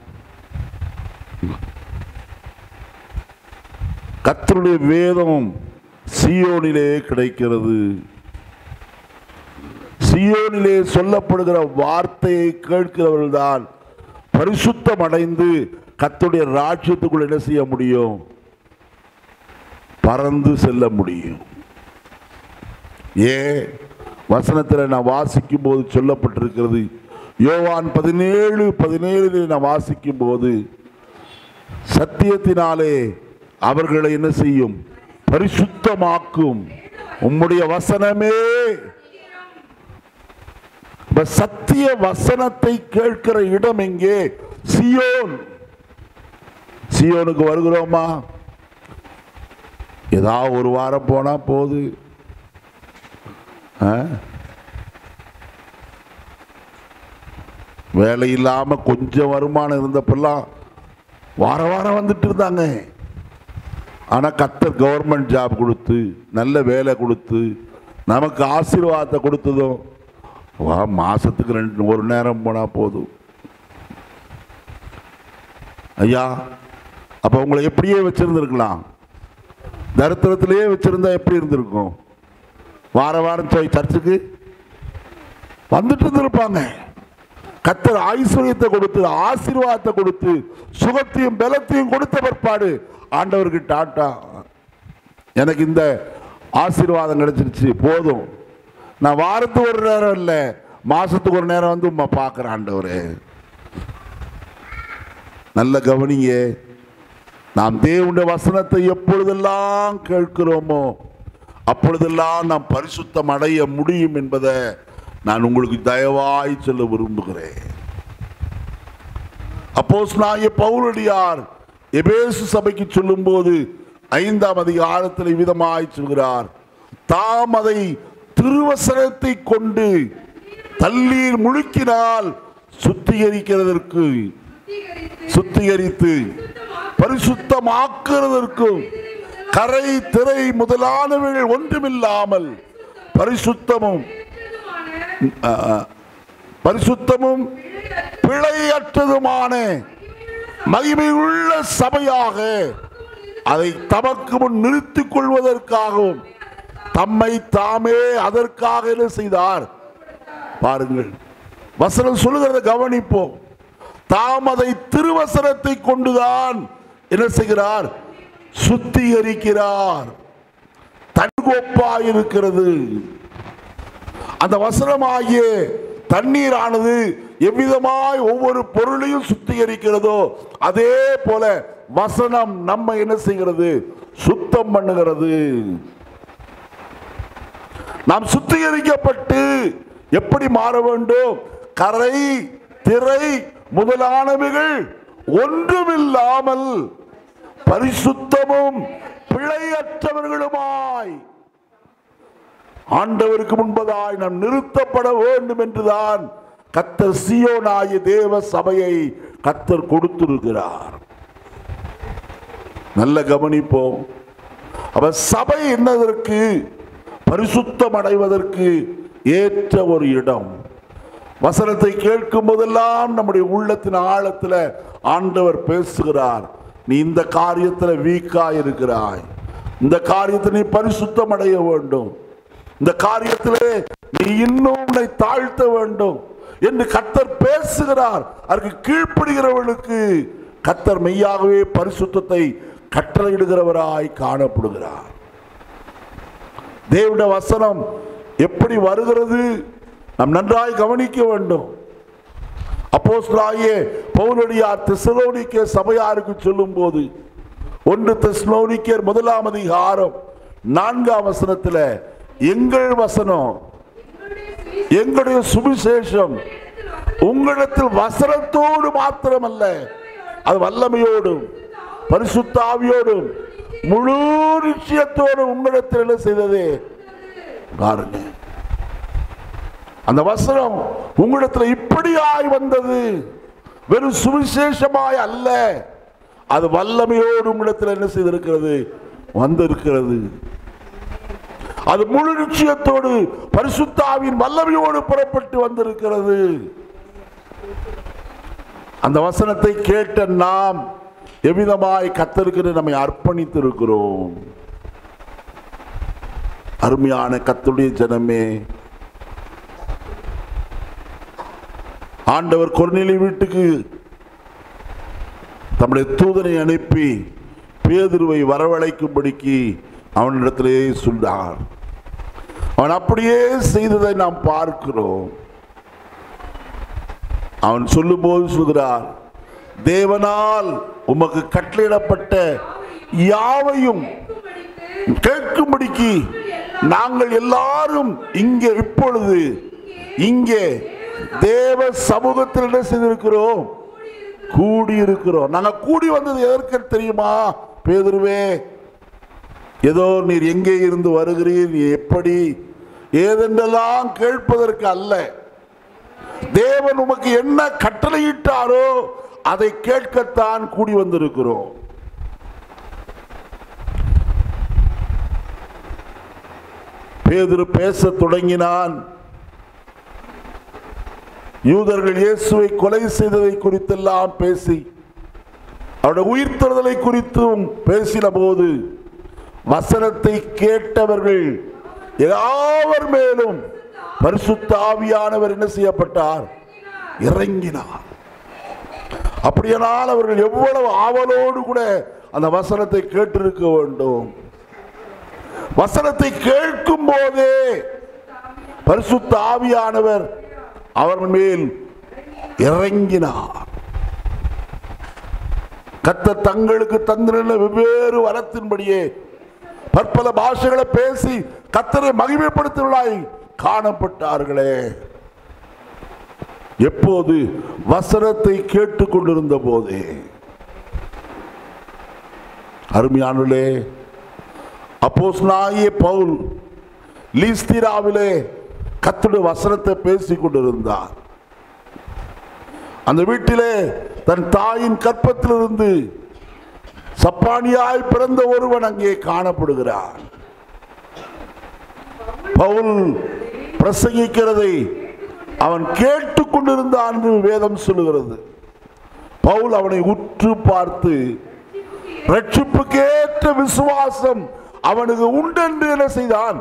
கர்த்தருடைய வேதம் சியோனிலே கிடைக்கிறது சியோனிலே சொல்லப்படுகிற வார்த்தையை கேட்கிறவர்கள்தான் பரிசுத்தம் அடைந்து கர்த்தருடைய ராஜ்யத்துக்குள் என்ன செய்ய முடியும் பறந்து செல்ல முடியும் ஏன் வசனத்தில் நான் வாசிக்கும் போது சொல்லப்பட்டிருக்கிறது யோவான் பதினேழு பதினேழில் நான் வாசிக்கும் போது சத்தியத்தினாலே அவர்களை என்ன செய்யும் பரிசுத்தமாக்கும் உம்முடைய வசனமே இப்ப சத்திய வசனத்தை கேட்கிற இடம் எங்கே சியோன் சியோனுக்கு வருகிறோமா ஏதாவது ஒரு வாரம் போனா போது ஆ? வேலை இல்லாம கொஞ்சம் வருமானம் இருந்தப்பெல்லாம் வார வாரம் வந்துட்டு இருந்தாங்க ஆனா கத்தர் கவர்மெண்ட் ஜாப் கொடுத்து நல்ல வேலை கொடுத்து நமக்கு ஆசீர்வாதத்தை கொடுத்ததும் வா மாசத்துக்கு ரெண்டு ஒரு நேரம் போனா போதும் ஐயா அப்ப உங்களை எப்படியே வச்சிருந்திருக்கலாம் தரித்திரத்திலேயே வச்சிருந்தா எப்படி இருந்திருக்கும் வார வாரம் போய் சர்ச்சுக்கு வந்துட்டு இருந்திருப்பாங்க கத்தர் ஐஸ்வர்யத்தை கொடுத்து ஆசீர்வாதத்தை கொடுத்து சுகத்தையும் பலத்தையும் கொடுத்த பிற்பாடு ஆண்டவருக்கு டாட்டா எனக்கு இந்த ஆசீர்வாதம் கிடைச்சிருச்சு போதும் நான் வாரத்துக்கு ஒரு நேரம் இல்லை மாசத்துக்கு ஒரு நேரம் வந்து உம்மை பார்க்குறேன் ஆண்டவரே நல்ல கவனிங்க நாம் தேவனுடைய வசனத்தை எப்பொழுதெல்லாம் கேட்கிறோமோ அப்பொழுதெல்லாம் நாம் பரிசுத்தம் அடைய முடியும் என்பதை நான் உங்களுக்கு தயவாய் சொல்ல விரும்புகிறேன் அப்போஸ் நாய பவுலடியார் எபேசு சபைக்கு சொல்லும்போது ஐந்தாம் அதிகாரத்தில் விதமாய் சொல்கிறார் தாம் அதை திருவசனத்தை கொண்டு தண்ணீர் முழுக்கினால் சுத்திகரிக்கிறதற்கு சுத்திகரித்து பரிசுத்தமாக்குறதற்கும் கரை திரை முதலானவைகள் ஒன்றுமில்லாமல் பரிசுத்தமும் ஆ, ஆ, பரிசுத்தமும் பிழையற்றதுமான மகிமையுள்ள சபையாக அதை தமக்கு முன் நிறுத்திக் கொள்வதற்காகவும் தம்மை தாமே அதற்காக என்ன செய்தார் பாருங்கள் வசனம் சொல்லுகிறத கவனிப்போம் தாம் அதை திருவசனத்தை கொண்டுதான் என்ன செய்கிறார் சுத்திகரிக்கிறார் தன்கொப்பாய் இருக்கிறது அந்த வசனமாகிய தண்ணீரானது எவ்விதமாய் ஒவ்வொரு பொருளையும் சுத்திகரிக்கிறதோ அதே போல வசனம் நம்ம என்ன செய்கிறது சுத்தம் பண்ணுகிறது நாம் சுத்திகரிக்கப்பட்டு எப்படி மாற வேண்டும் கரை திரை முதலானவைகள் ஒன்றுமில்லாமல் பரிசுத்தமும் பிழையற்றவர்களுமாய் ஆண்டவருக்கு முன்பதாய் நாம் நிறுத்தப்பட வேண்டும் என்றுதான் கத்தர் சியோனாய தேவ சபையை கத்தர் கொடுத்திருக்கிறார் நல்ல கவனிப்போம் அவர் சபை என்னதற்கு பரிசுத்தம் அடைவதற்கு ஏற்ற ஒரு இடம் வசனத்தை கேட்கும் போதெல்லாம் நம்முடைய உள்ளத்தின் ஆழத்தில் ஆண்டவர் பேசுகிறார் நீ இந்த காரியத்தில் வீக்கா இருக்கிறாய் இந்த காரியத்தில் நீ பரிசுத்தம் அடைய வேண்டும் இந்த காரியத்திலே நீ இன்னும் உன்னை தாழ்த்த வேண்டும் என்று கத்தர் பேசுகிறார் அதற்கு கீழ்ப்படுகிறவர்களுக்கு கத்தர் மெய்யாகவே பரிசுத்தத்தை கட்டளையிடுகிறவராய் காணப்படுகிறார் தேவனுடைய வசனம் எப்படி வருகிறது நாம் நன்றாய் கவனிக்க வேண்டும் அப்போஸ்தலராகிய பவுலடியார் தெசலோனிக்கே சபையாருக்கு சொல்லும் போது ஒன்று தெசலோனிக்கர் முதலாம் அதிகாரம் நான்காம் வசனத்துல எங்கள் வசனம் எங்களுடைய சுவிசேஷம் உங்களிடத்தில் வசனத்தோடு மாத்திரமல்ல அது வல்லமையோடும் பரிசுத்த ஆவியோடும் முழு நிச்சயத்தோடும் உங்களிடத்தில் என்ன செய்தது பாருங்க அந்த வசனம் உங்களிடத்தில் இப்படியாய் வந்தது வெறும் சுவிசேஷமாய் அல்ல அது வல்லமையோடு உங்களிடத்தில் என்ன செய்திருக்கிறது வந்திருக்கிறது அது முழு நிச்சயத்தோடு பரிசுத்தாவின் வல்லமையோடு புறப்பட்டு வந்திருக்கிறது அந்த வசனத்தை கேட்ட நாம் எவ்விதமாய் கத்தருக்கு நம்மை அர்ப்பணித்திருக்கிறோம் அருமையான கத்துடைய ஜனமே ஆண்டவர் கொர்நேலி வீட்டுக்கு தம்முடைய தூதனை அனுப்பி பேதுருவை வரவழைக்கும்படிக்கு அவனிடத்திலே சொன்னார் அவன் அப்படியே செய்ததை நாம் பார்க்கிறோம் அவன் சொல்லும்போது சொல்கிறார் தேவனால் உமக்கு கட்டளையிடப்பட்ட யாவையும் கேட்கும்படிக்கு நாங்கள் எல்லாரும் இங்கே இப்பொழுது இங்கே தேவ சமூகத்தில் என்ன செய்திருக்கிறோம் கூடி இருக்கிறோம் நாங்க கூடி வந்தது எதற்கு தெரியுமா பேதுருவே ஏதோ நீர் எங்கே இருந்து வருகிறீர் நீ எப்படி ஏதென்றெல்லாம் கேட்பதற்கு அல்ல தேவன் உமக்கு என்ன கட்டளையிட்டாரோ அதை கேட்கத்தான் கூடி வந்திருக்கிறோம் பேதுரு பேசத் தொடங்கினான் யூதர்கள் இயேசுவை கொலை செய்ததை குறித்தெல்லாம் பேசி அவருடைய உயிர்த்தெழுதலை குறித்தும் பேசின போது வசனத்தை கேட்டவர்கள் யாவர் மேலும் பரிசுத்த ஆவியானவர் என்ன செய்யப்பட்டார் இறங்கினார் அப்படியானால் அவர்கள் எவ்வளவு ஆவலோடு கூட அந்த வசனத்தை கேட்டிருக்க வேண்டும் வசனத்தை கேட்கும் போதே பரிசுத்த ஆவியானவர் அவர் மேல் இறங்கினார் கத்த தங்களுக்கு தந்திருந்த வெவ்வேறு வரத்தின்படியே பற்பல பாஷைகளை பேசி கத்தரை மகிமைப்படுத்துவதாய் காணப்பட்டார்களே எப்போது வசனத்தை கேட்டுக் கொண்டிருந்த போதே அருமையானுலே அப்போஸ் நாயே பவுல் லீஸ்திராவிலே கத்துடைய வசனத்தை பேசிக் கொண்டிருந்தார் அந்த வீட்டிலே தன் தாயின் கற்பத்திலிருந்து சப்பானியாய் பிறந்த ஒருவன் அங்கே காணப்படுகிறான் பவுல் பிரசங்கிக்கிறதை அவன் கேட்டுக்கொண்டிருந்தான் என்று வேதம் சொல்லுகிறது பவுல் அவனை உற்று பார்த்து ரட்சிப்புக்கேற்ற விசுவாசம் அவனுக்கு உண்டென்று என்ன செய்தான்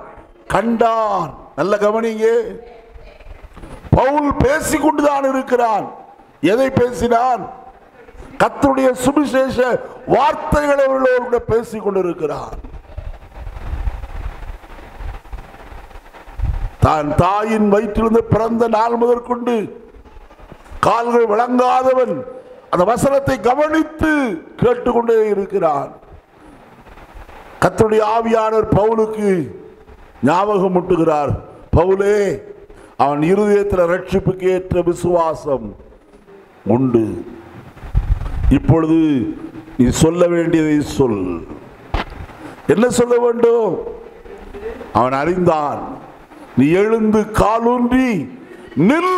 கண்டான் நல்ல கவனிங்க பவுல் பேசிக்கொண்டுதான் இருக்கிறான் எதை பேசினான் கர்த்தருடைய சுவிசேஷ வார்த்தைகளை அவர்களோடு பேசிக் கொண்டிருக்கிறார் தான் தாயின் வயிற்றிலிருந்து பிறந்த நாள் முதற்கொண்டு கால்கள் விளங்காதவன் அந்த வசனத்தை கவனித்து கேட்டுக்கொண்டே இருக்கிறான் கர்த்தருடைய ஆவியானவர் பவுலுக்கு ஞாபகம் முட்டுகிறார் பவுலே அவன் இருதயத்தில் ரட்சிப்புக்கு ஏற்ற விசுவாசம் உண்டு இப்பொழுது நீ சொல்ல வேண்டியதை சொல் என்ன சொல்ல வேண்டும் அவன் அறிந்தான் நீ எழுந்து காலூன்றி நில்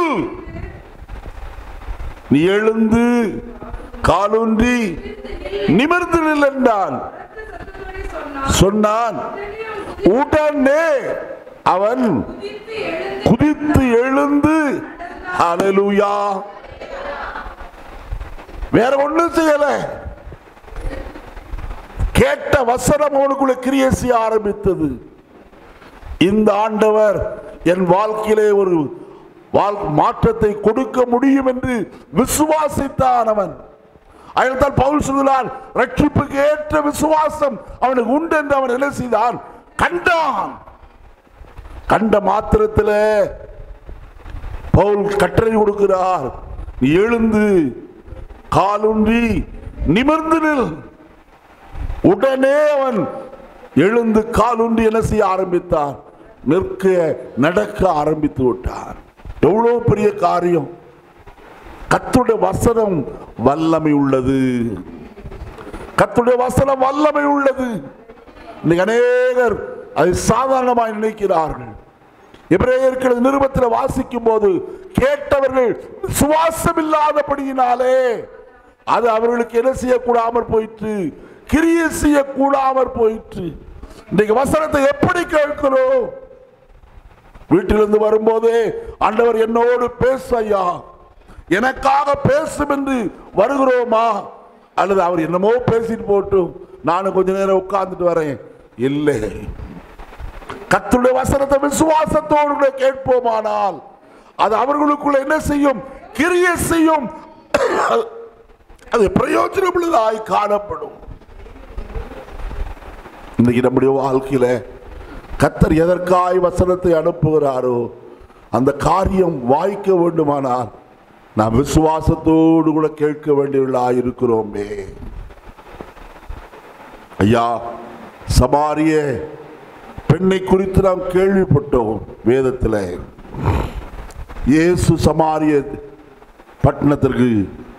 நீ எழுந்து காலூன்றி நிமிர்ந்து நில் என்றான் சத்தத்தோடே சொன்னான் சொன்னான் உடனே அவன் உடனே அவன் குதித்து எழுந்து குதித்து எழுந்து ஹalleluya வேற ஒண்ணும் செய்யல கேட்ட வசனம் அவனுக்குள்ள கிரியை செய்ய ஆரம்பித்தது இந்த ஆண்டவர் என் வாழ்க்கையிலே ஒரு வாழ் மாற்றத்தை கொடுக்க முடியும் என்று விசுவாசித்தான் அவன் அதனால் பவுல் சொல்கிறான் ரட்சிப்புக்கு ஏற்ற விசுவாசம் அவனுக்கு உண்டு என்று அவன் என்ன செய்தான் கண்டான் கண்ட மாத்திரத்தில் பவுல் கட்டளை கொடுக்கிறார் நீ எழுந்து காலுன்றி நிமிர்ந்து நில் உடனே அவன் எழுந்து காலுன்றி என்ன செய்ய ஆரம்பித்தான் நிற்க நடக்க ஆரம்பித்து விட்டான் எவ்வளவு பெரிய காரியம் கத்துடைய வசனம் வல்லமை உள்ளது கத்துடைய வசனம் வல்லமை உள்ளது இன்னைக்கு அநேகர் அதை சாதாரணமாக நினைக்கிறார்கள் எபிரேயர்கள் நிருபத்தில் வாசிக்கும் போது கேட்டவர்கள் சுவாசம் இல்லாதபடியினாலே அது அவர்களுக்கு என்ன செய்யக்கூடாமற் போயிற்று கிரிய செய்யக்கூடாமற் போயிற்று இன்னைக்கு வசனத்தை எப்படி கேட்கிறோம் வீட்டிலிருந்து வரும்போதே ஆண்டவர் என்னோடு பேச ஐயா எனக்காக பேசும் என்று வருகிறோமா அல்லது அவர் என்னமோ பேசிட்டு போட்டும் நானும் கொஞ்ச நேரம் உட்கார்ந்துட்டு வரேன் இல்லை கத்துடைய வசனத்தை விசுவாசத்தோடு கூட கேட்போமானால் அது அவர்களுக்குள்ள என்ன செய்யும் கிரிய செய்யும் அது பிரயோஜனமுள்ளதாய் காணப்படும் இன்னைக்கு நம்முடைய வாழ்க்கையில கத்தர் எதற்காய் வசனத்தை அனுப்புகிறாரோ அந்த காரியம் வாய்க்க வேண்டுமானால் நாம் விசுவாசத்தோடு கூட கேட்க வேண்டியவர்களாய் இருக்கிறோமே ஐயா சமாரிய பெண்ணை குறித்து நாம் கேள்விப்பட்டோம் வேதத்தில் இயேசு சமாரிய பட்டணத்திற்கு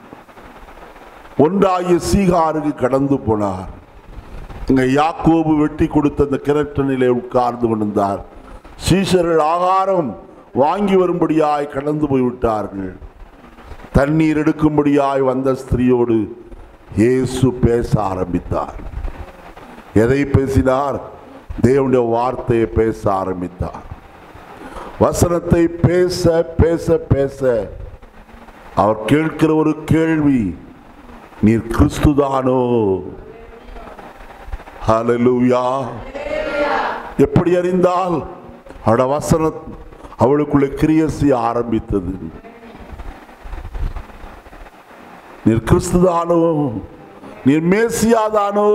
ஒன்றாகிய சீகாருக்கு கடந்து போனார் இங்க யாக்கோபு வெட்டி கொடுத்த அந்த கிணற்றனிலே உட்கார்ந்து கொண்டிருந்தார் சீஷர்கள் ஆகாரம் வாங்கி வரும்படியாய் கடந்து போய்விட்டார்கள் தண்ணீர் எடுக்கும்படியாய் வந்த ஸ்திரியோடு இயேசு பேச ஆரம்பித்தார் எதை பேசினார் தேவனுடைய வார்த்தையை பேச ஆரம்பித்தார் வசனத்தை பேச பேச பேச அவர் கேட்கிற ஒரு கேள்வி நீர் கிறிஸ்துதானோ ஹalleluya எப்படி அறிந்தால் அவட வசனம் அவளுக்குள்ள கிரிய செய்ய ஆரம்பித்தது நீர் கிறிஸ்துதானோ நீர் மேசியாதானோ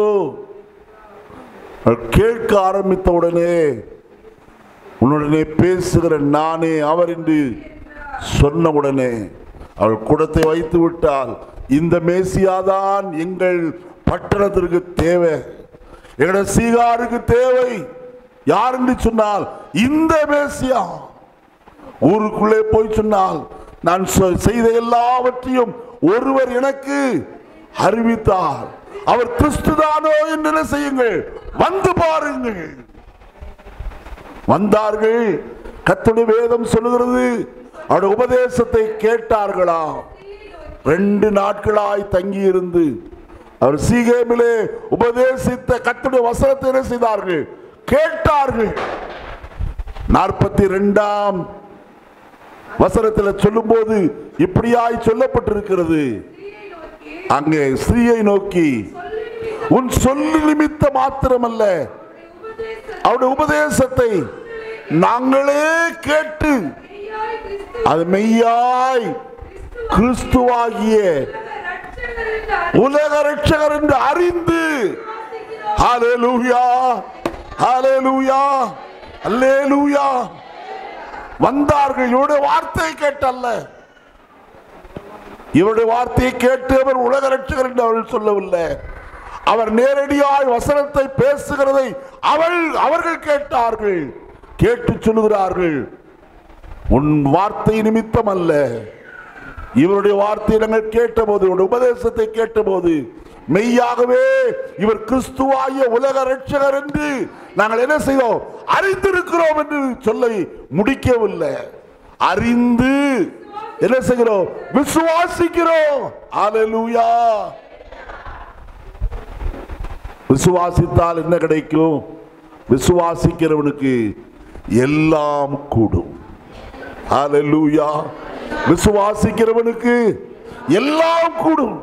அவள் கேட்க ஆரம்பித்த உடனே உன்னுடனே பேசுகிற நானே அவர் என்று சொன்ன உடனே அவள் குடத்தை வைத்து விட்டால் இந்த மேசியாதான் எங்கள் பட்டணத்திற்கு தேவை எங்களுடைய சீகாருக்கு தேவை யார் என்று சொன்னால் இந்த மேசியா ஊருக்குள்ளே போய் சொன்னால் நான் சொ- செய்த எல்லாவற்றையும் ஒருவர் எனக்கு அறிவித்தார் அவர் கிறிஸ்துதானோ என்று என்ன செய்யுங்கள் வந்து பாருங்கள் வந்தார்கள் கத்துடைய வேதம் சொல்லுகிறது அவருடைய உபதேசத்தை கேட்டார்களா ரெண்டு நாட்களாய் தங்கி இருந்து அவர் சீகேமிலே உபதேசித்த கத்துடைய வசனத்தை என்ன செய்தார்கள் கேட்டார்கள் நாற்பத்தி ரெண்டாம் வசனத்தில் சொல்லும்போது இப்படியாய் சொல்லப்பட்டிருக்கிறது அங்கே ஸ்திரீயை நோக்கி உன் சொல்லு நிமித்த மாத்திரமல்ல அவருடைய உபதேசத்தை நாங்களே கேட்டு மெய்யாய் கிறிஸ்து அது மெய்யாய் கிறிஸ்துவாகிய ரட்சகர் என்று உலக ரட்சகர் என்று அறிந்து அறிவிக்கிறோம். ஹalleluya ஹalleluya அல்லேலூயா வந்தார்கள் இவருடைய வார்த்தையை கேட்டல்ல இவருடைய வார்த்தையை கேட்டு அவர் உலக ரட்சகர் என்று அவர்கள் சொல்லவில்லை அவர் நேரடியாய் வசனத்தை பேசுகிறதை அவள் அவர்கள் கேட்டார்கள் கேட்டு சொல்லுகிறார்கள் உன் வார்த்தை நிமித்தம் அல்ல இவருடைய வார்த்தையை நாங்கள் கேட்டபோது இவருடைய உபதேசத்தை கேட்டபோது மெய்யாகவே இவர் கிறிஸ்துவாகிய உலக ரட்சகர் என்று நாங்கள் என்ன செய்தோம் அறிந்திருக்கிறோம் என்று சொல்ல முடிக்கவில்லை அறிந்து என்ன செய்கிறோம் விசுவாசிக்கிறோம் அல்லேலூயா விசுவாசித்தால் என்ன கிடைக்கும் விசுவாசிக்கிறவனுக்கு எல்லாம் கூடும் ஹalleluya விசுவாசிக்கிறவனுக்கு எல்லாம் கூடும்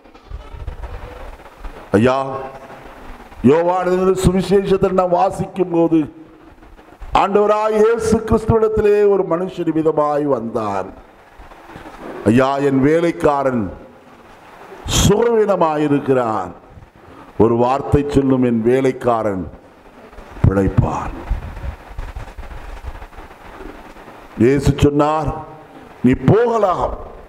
ஐயா யோவானது சுவிசேஷத்தை நாம் வாசிக்கும் போது ஆண்டவராய் இயேசு கிறிஸ்துவிடத்திலே ஒரு மனுஷன் விதமாய் வந்தான் ஐயா என் வேலைக்காரன் சுகவீனமாயிருக்கிறான் ஒரு வார்த்தை சொல்லும் என் வேலைக்காரன் பிழைப்பான் இயேசு சொன்னார் நீ போகலாம்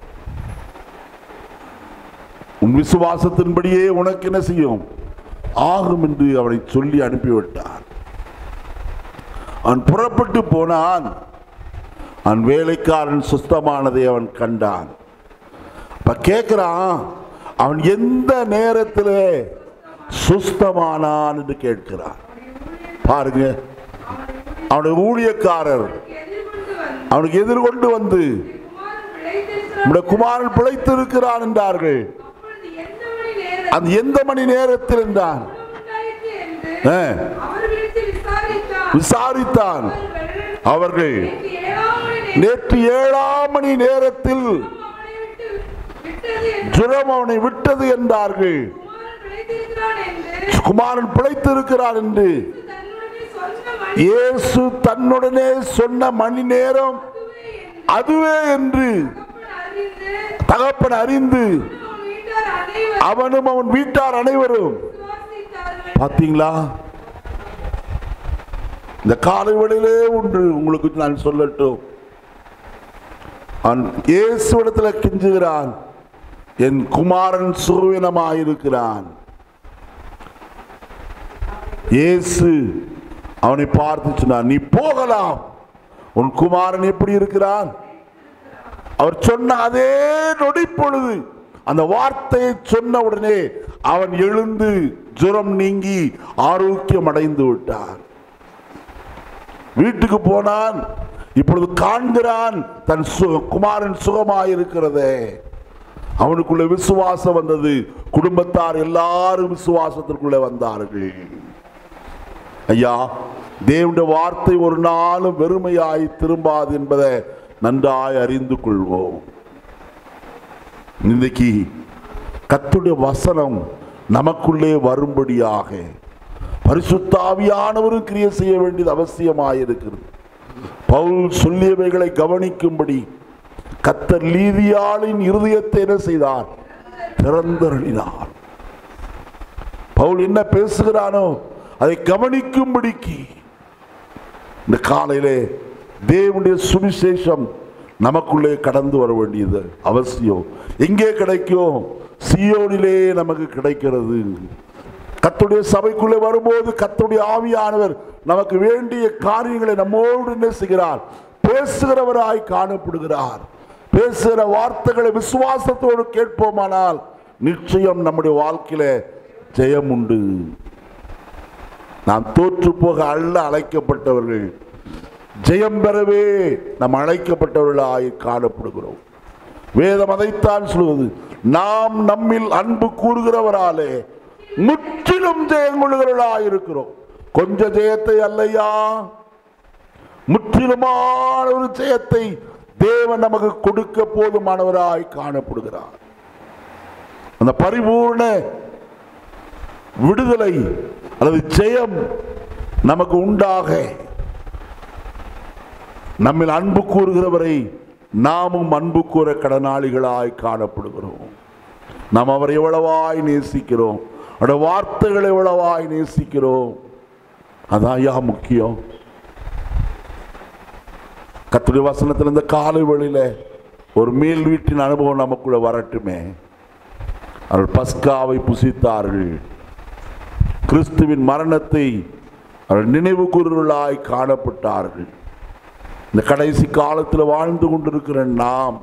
உன் விசுவாசத்தின்படியே உனக்கு என்ன செய்யும் ஆகும் என்று அவனை சொல்லி அனுப்பிவிட்டார் அவன் புறப்பட்டு போனான் அவன் வேலைக்காரன் சுத்தமானதை அவன் கண்டான் இப்ப கேட்கிறான் அவன் எந்த நேரத்தில் சுஸ்தமானான் என்று கேட்கிறான் பாருங்க அவனுடைய ஊழியக்காரர் எதிர்கொண்டு வந்து அவனுக்கு எதிர்கொண்டு வந்து குமாரன் பிழைத்திருக்கிறான். நம்முடைய குமாரன் பிழைத்திருக்கிறான் என்றார்கள் அப்பொழுது எந்த மணி நேரம் அந்த எந்த மணி நேரத்தில் என்றான் உண்டாயிற்று என்று ஆ, அவர்களிடத்தில் விசாரித்தான் விசாரித்தான் அவர்கள் அவர்கள் நேற்று ஏழாம் மணி நேரம் நேற்று ஏழாம் மணி நேரத்தில் அவனை விட்டு விட்டது என்று ஜுரம் அவனை விட்டது என்றார்கள் குமாரன் பிழைத்திருக்கிறான் என்று குமாரன் பிழைத்திருக்கிறான் என்று தன்னுடனே சொன்ன மணி இயேசு தன்னுடனே சொன்ன மணி நேரம் அதுவே என்று தகப்பன் அறிந்து தகப்பன் அறிந்து அவன் வீட்டார் அனைவரும் அவனும் அவன் வீட்டார் அனைவரும் விசுவாசித்தார்கள் பார்த்தீங்களா இந்த காலை வேளையிலே ஒன்று உங்களுக்கு நான் சொல்லட்டும் அவன் இயேசுவிடத்தில் கெஞ்சுகிறான் என் குமாரன் சுகவீனமாயிருக்கிறான் இயேசு அவனை பார்த்து சொன்னார் நீ போகலாம் உன் குமாரன் எப்படி இருக்கிறான் அவர் சொன்ன அதே நொடி பொழுது அந்த வார்த்தையை சொன்ன உடனே அவன் எழுந்து ஜுரம் நீங்கி ஆரோக்கியம் அடைந்து விட்டான் வீட்டுக்கு போனான் இப்பொழுது காண்கிறான் தன் சு- குமாரன் சுகமாயிருக்கிறதே அவனுக்குள்ள விசுவாசம் வந்தது குடும்பத்தார் எல்லாரும் விசுவாசத்திற்குள்ளே வந்தார்கள் ஐயா தேவனுடைய வார்த்தை ஒரு நாளும் வெறுமையாய் திரும்பாது என்பதை நன்றாய் அறிந்து கொள்வோம் இன்றைக்கு கத்துடைய வசனம் நமக்குள்ளே வரும்படியாக பரிசுத்தாவியானவரும் கிரியை செய்ய வேண்டியது அவசியமாயிருக்கிறது பவுல் சொல்லியவைகளை கவனிக்கும்படி கத்தர் லீதியாளின் இருதயத்தை என்ன செய்தார் திறந்தருளினார் பவுல் என்ன பேசுகிறானோ அதை கவனிக்கும்படிக்கு இந்த காலையிலே தேவனுடைய சுவிசேஷம் நமக்குள்ளே கடந்து வர வேண்டியது அவசியம் எங்கே கிடைக்கும் சியோனிலே நமக்கு கிடைக்கிறது கத்துடைய சபைக்குள்ளே வரும்போது கத்துடைய ஆவியானவர் நமக்கு வேண்டிய காரியங்களை நம்மோடு என்ன செய்கிறார் பேசுகிறவராய் காணப்படுகிறார் பேசுகிற வார்த்தைகளை விசுவாசத்தோடு கேட்போமானால் நிச்சயம் நம்முடைய வாழ்க்கையில ஜெயம் உண்டு நாம் தோற்று போக அல்ல அழைக்கப்பட்டவர்கள் ஜெயம் பெறவே நாம் அழைக்கப்பட்டவர்களாய் காணப்படுகிறோம் வேதம் அதைத்தான் சொல்வது நாம் நம்மில் அன்பு கூறுகிறவராலே முற்றிலும் ஜெயம் கொள்கிறவர்களாய் இருக்கிறோம் கொஞ்ச ஜெயத்தை அல்லையா முற்றிலுமான ஒரு ஜெயத்தை தேவன் நமக்கு கொடுக்க போதுமானவராய் காணப்படுகிறார் அந்த பரிபூர்ண விடுதலை அல்லது ஜெயம் நமக்கு உண்டாக நம்மில் அன்பு கூறுகிறவரை நாமும் அன்பு கூற கடனாளிகளாய் காணப்படுகிறோம் நாம் அவரை எவ்வளவாய் நேசிக்கிறோம் அவருடைய வார்த்தைகளை எவ்வளவாய் நேசிக்கிறோம் அதான் யா முக்கியம் கத்துடைய வசனத்தில் இந்த காலை வழியில ஒரு மேல் வீட்டின் அனுபவம் நமக்குள்ள வரட்டுமே அவர்கள் பஸ்காவை புசித்தார்கள் கிறிஸ்துவின் மரணத்தை அவர்கள் நினைவு கூறுகளாய் காணப்பட்டார்கள் இந்த கடைசி காலத்தில் வாழ்ந்து கொண்டிருக்கிற நாம்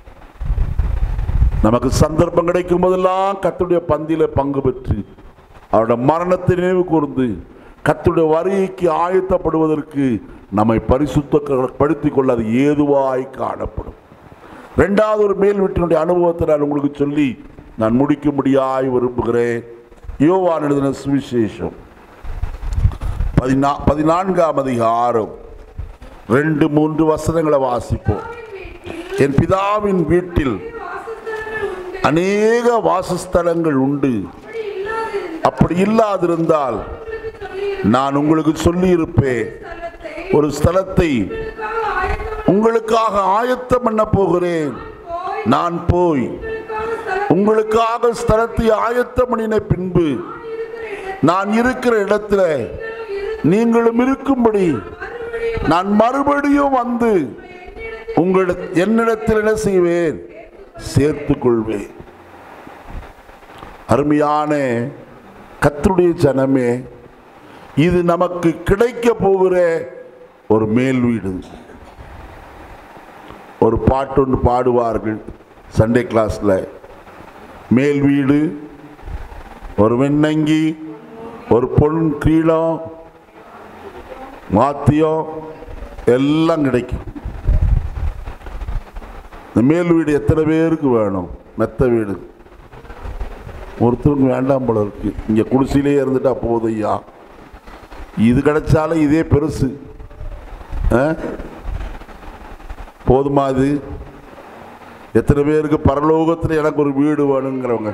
நமக்கு சந்தர்ப்பம் கிடைக்கும் போதெல்லாம் கத்துடைய பந்தியில பங்கு பெற்று அவருடைய மரணத்தை நினைவு கூர்ந்து கத்துடைய வருகைக்கு ஆயத்தப்படுவதற்கு நம்மை பரிசுத்தப்படுத்திக் கொள்ள அது ஏதுவாய் காணப்படும் ரெண்டாவது ஒரு மேல் வீட்டினுடைய அனுபவத்தை நான் உங்களுக்கு சொல்லி நான் முடிக்கும்படியாய் விரும்புகிறேன் யோவான் எழுதின சுவிசேஷம் பதினா பதினான்காம் அதிகாரம் ரெண்டு மூன்று வசனங்களை வாசிப்போம் என் பிதாவின் வீட்டில் வாசஸ்தலங்கள் உண்டு அநேக வாசஸ்தலங்கள் உண்டு அப்படி இல்லாதிருந்தால் அப்படி இல்லாதிருந்தால் உங்களுக்கு சொல்லியிருக்கும் நான் உங்களுக்கு சொல்லியிருப்பேன் ஸ்தலத்தை ஒரு ஸ்தலத்தை உங்களுக்காக ஆயத்தம் உங்களுக்காக ஆயத்தம் பண்ண போகிறேன் போய் நான் போய் உங்களுக்காக ஸ்தலம் உங்களுக்காக ஸ்தலத்தை ஆயத்தம் பண்ணின பின்பு நான் இருக்கிற இடத்துல நீங்களும் இருக்கும்படி மறுபடியும் நான் மறுபடியும் வந்து உங்களிட என்னிடத்தில் என்ன செய்வேன் சேர்த்துக் கொள்வேன் அருமையான கத்தருடைய ஜனமே இது நமக்கு கிடைக்க போகிற ஒரு மேல் வீடு ஒரு பாட்டு ஒன்று பாடுவார்கள் சண்டே கிளாஸில் மேல் வீடு ஒரு வெண்ணங்கி ஒரு பொன் கிரீடம் மாத்தியம் எல்லாம் கிடைக்கும் இந்த மேல் வீடு எத்தனை பேருக்கு வேணும் மெத்த வீடு ஒருத்தருக்கு வேண்டாம் போல இருக்கு இங்கே குடிசையிலே இருந்துட்டா போதும் ஐயா இது கிடைச்சாலும் இதே பெருசு ஆ? போதுமா இது எத்தனை பேருக்கு பரலோகத்தில் எனக்கு ஒரு வீடு வேணுங்கிறவங்க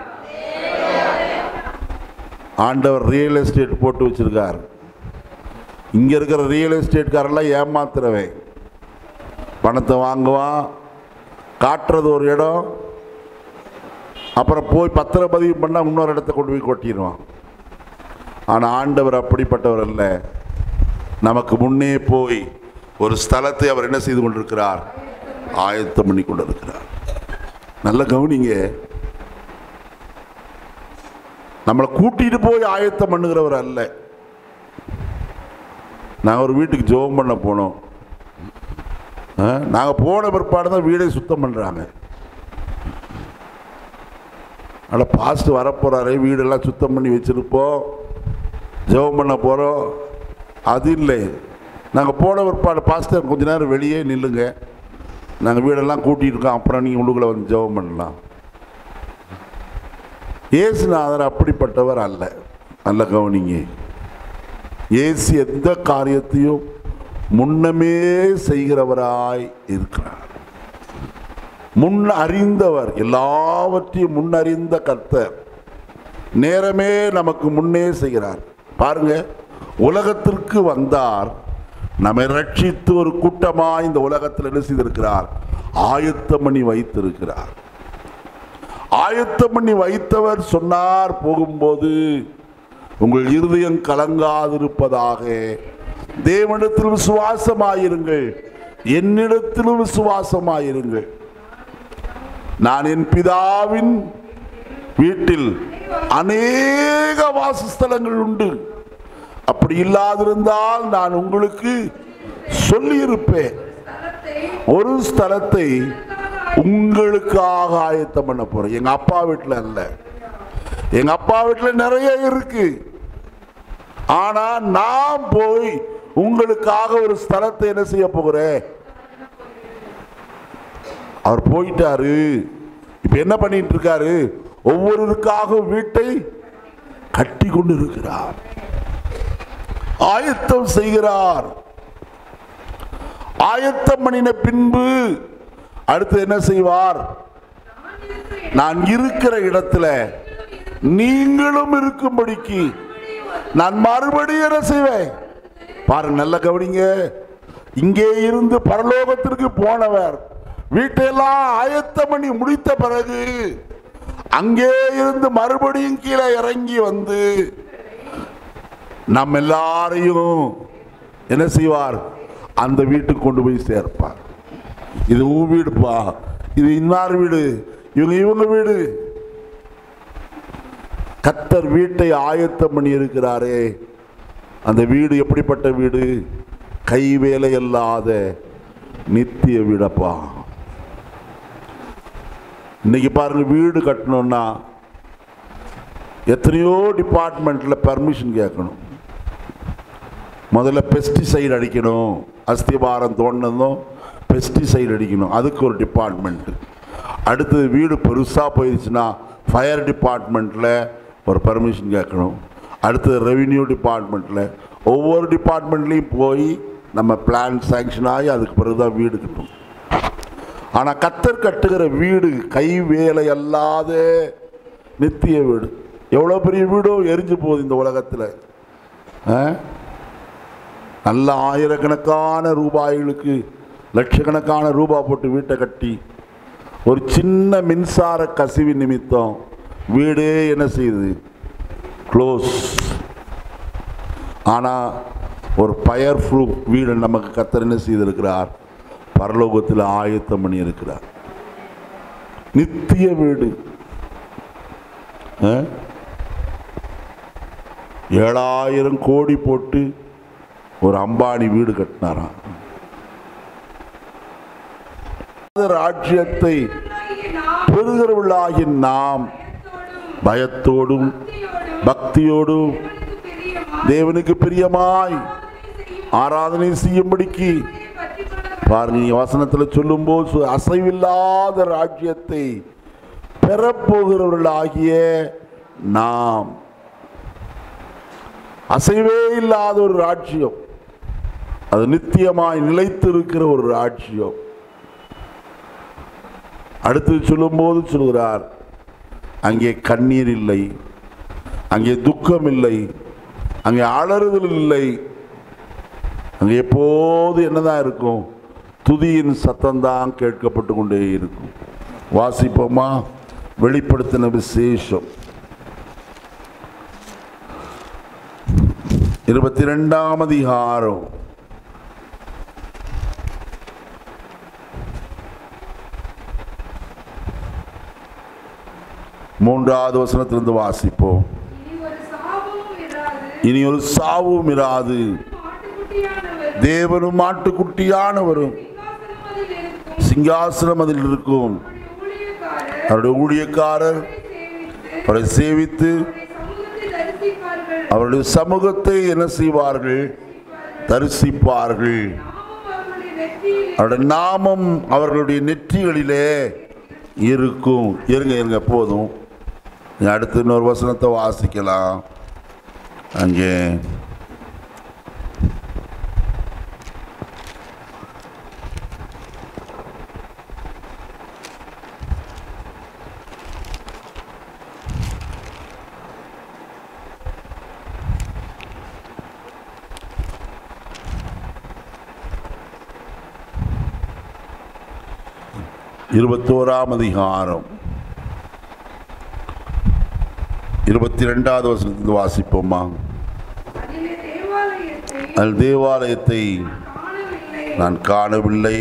ஆண்டவர் ரியல் எஸ்டேட் போட்டு வச்சிருக்கார் இங்கே இருக்கிற ரியல் எஸ்டேட்காரெல்லாம் ஏமாத்துறவன் பணத்தை வாங்குவான் காட்டுறது ஒரு இடம் அப்புறம் போய் பத்திரப்பதிவு பண்ணால் இன்னொரு இடத்த கொண்டு போய் கொட்டிடுவான் ஆனால் ஆண்டவர் அப்படிப்பட்டவர் அல்ல நமக்கு முன்னே போய் ஒரு ஸ்தலத்தை அவர் என்ன செய்து கொண்டிருக்கிறார் ஆயத்தம் பண்ணி கொண்டிருக்கிறார் நல்ல கவனிங்க நம்மளை கூட்டிட்டு போய் ஆயத்தம் பண்ணுகிறவர் அல்ல நாங்கள் ஒரு வீட்டுக்கு ஜெபம் பண்ண போனோம் நாங்கள் போன பிற்பாடு தான் வீடை சுத்தம் பண்ணுறாங்க ஆனால் பாஸ்ட் வரப்போகிறாரே வீடெல்லாம் சுத்தம் பண்ணி வச்சுருப்போம் ஜெபம் பண்ண போகிறோம் அது இல்லை நாங்கள் போன பிற்பாடு பாஸ்டர் கொஞ்ச நேரம் வெளியே நில்லுங்க நாங்கள் வீடெல்லாம் கூட்டிகிட்டு இருக்கோம் அப்புறம் நீங்கள் உள்ளுக்குள்ள வந்து ஜெபம் பண்ணலாம் இயேசுநாதர் அப்படிப்பட்டவர் அல்ல நல்ல கவனிங்க இயேசு எந்த காரியத்தையும் முன்னமே செய்கிறவராய் இருக்கிறார் முன் அறிந்தவர் எல்லாவற்றையும் முன்னறிந்த கர்த்தர் நேரமே நமக்கு முன்னே செய்கிறார் பாருங்க உலகத்திற்கு வந்தார் நம்மை ரட்சித்து ஒரு கூட்டமாய் இந்த உலகத்தில் என்ன செய்திருக்கிறார் ஆயத்தம் பண்ணி வைத்திருக்கிறார் ஆயத்தம் பண்ணி வைத்தவர் சொன்னார் போகும்போது உங்கள் இருதயம் கலங்காதிருப்பதாக தேவனிடத்தில் விசுவாசமாயிருங்கள் என்னிடத்திலும் விசுவாசமாயிருங்கள் நான் என் பிதாவின் வீட்டில் அநேக வாசஸ்தலங்கள் உண்டு அப்படி இல்லாதிருந்தால் நான் உங்களுக்கு சொல்லியிருப்பேன் ஸ்தலத்தை ஒரு ஸ்தலத்தை உங்களுக்காக ஆயத்தம் பண்ண போறேன் எங்க அப்பா வீட்டில் அல்ல எங்க அப்பா வீட்டில் நிறைய இருக்கு ஆனா நான் போய் உங்களுக்காக ஒரு ஸ்தலத்தை என்ன செய்ய போகிறேன் அவர் போயிட்டாரு இப்ப என்ன பண்ணிட்டு இருக்காரு ஒவ்வொருவருக்காக வீட்டை கட்டி கொண்டு இருக்கிறார் ஆயத்தம் செய்கிறார் ஆயத்தம் பண்ணின பின்பு அடுத்து என்ன செய்வார் நான் இருக்கிற இடத்துல நீங்களும் இருக்கும்படிக்கு நான் மறுபடியும் என்ன செய்வேன் பாருங்க நல்ல கவனிங்க இங்கே இருந்து பரலோகத்திற்கு போனவர் வீட்டையெல்லாம் ஆயத்தம் பண்ணி முடித்த பிறகு அங்கே இருந்து மறுபடியும் கீழே இறங்கி வந்து நம்ம எல்லாரையும் என்ன செய்வார் அந்த வீட்டுக்கு கொண்டு போய் சேர்ப்பார் இது உன் வீடுப்பா இது இன்னார் வீடு இவங்க இவங்க வீடு கத்தர் வீட்டை ஆயத்தம் பண்ணி இருக்கிறாரே அந்த வீடு எப்படிப்பட்ட வீடு கை வேலை அல்லாத நித்திய வீடப்பா இன்னைக்கு பாருங்க வீடு கட்டணும்னா எத்தனையோ டிபார்ட்மெண்ட்ல பர்மிஷன் கேட்கணும் முதல்ல பெஸ்டிசைடு அடிக்கணும் அஸ்திபாரம் தோண்டதும் பெஸ்டிசைடு அடிக்கணும் அதுக்கு ஒரு டிபார்ட்மெண்ட் அடுத்தது வீடு பெருசாக போயிடுச்சுன்னா ஃபயர் டிபார்ட்மெண்ட்டில் ஒரு பர்மிஷன் கேட்கணும் அடுத்தது ரெவின்யூ டிபார்ட்மெண்ட்டில் ஒவ்வொரு டிபார்ட்மெண்ட்லேயும் போய் நம்ம பிளான் சேங்ஷன் ஆகி அதுக்கு பிறகு தான் வீடு கட்டணும் ஆனால் கத்தர் கட்டுகிற வீடு கை வேலை அல்லாத நித்திய வீடு எவ்வளோ பெரிய வீடோ எரிஞ்சு போகுது இந்த உலகத்தில் ஆ நல்ல ஆயிரக்கணக்கான ரூபாய்களுக்கு லட்சக்கணக்கான ரூபாய் போட்டு வீட்டை கட்டி ஒரு சின்ன மின்சார கசிவு நிமித்தம் வீடே என்ன செய்யுது க்ளோஸ் ஆனால் ஒரு பயர் ப்ரூஃப் வீடு நமக்கு கத்தர் என்ன செய்திருக்கிறார் பரலோகத்தில் ஆயத்தம் பண்ணி இருக்கிறார் நித்திய வீடு ஆ? ஏழாயிரம் கோடி போட்டு ஒரு அம்பானி வீடு கட்டினாராம் ராஜ்யத்தை ஆகிய நாம் பெறுகிறவர்களாகிய நாம் பயத்தோடும் பயத்தோடும் பக்தியோடும் பக்தியோடும் தேவனுக்கு பிரியமாய் தேவனுக்கு பிரியமாய் ஆராதனை ஆராதனை செய்யும் செய்யும்படிக்கு உண்மையை பற்றிக்கொள்ள பாருங்க நீங்க வசனத்துல சொல்லும்போது சொ- அசைவில்லாத ராஜ்யத்தை பெறப்போகிறவர்களாகிய நாம் அசைவே இல்லாத ஒரு ராஜ்யம் அது நித்தியமாய் நிலைத்திருக்கிற ஒரு ராஜ்யம் அடுத்து சொல்லும்போது சொல்கிறார் அங்கே கண்ணீர் இல்லை அங்கே துக்கம் இல்லை அங்கே அலறுதல் இல்லை அங்கே எப்போது என்னதான் இருக்கும் துதியின் சத்தம்தான் கேட்கப்பட்டு கொண்டே இருக்கும் வாசிப்போமா வெளிப்படுத்தின விசேஷம் இருபத்தி ரெண்டாம் அதிகாரம் மூன்றாவது வசனத்திலிருந்து வாசிப்போம் இனி ஒரு சாபமும் இராது இனி ஒரு சாவும் இராது ஆட்டுக்குட்டியானவர் தேவனும் ஆட்டுக்குட்டியானவரும் சிங்காசனம் அதில் இருக்கும் சிங்காசனம் அதில் இருக்கும் அவருடைய ஊழியக்காரர் அவருடைய ஊழியக்காரர் சேவித்து அவரை சேவித்து அவருடைய சமூகத்தை தரிசிப்பார்கள் அவருடைய சமூகத்தை என்ன செய்வார்கள் தரிசிப்பார்கள் நாமும் அவருடைய நெற்றியில் அவருடைய நாமம் அவர்களுடைய நெற்றிகளிலே இருக்கும் இருங்க இருங்க போதும் நீ அடுத்து இன்னொரு வசனத்தை வாசிக்கலாம் அங்கே இருபத்தோராம் அதிகாரம் இருபத்தி ரெண்டாவது வசனத்தில் வாசிப்போமா அதிலே தேவாலயத்தை அது தேவாலயத்தை காணவில்லை நான் காணவில்லை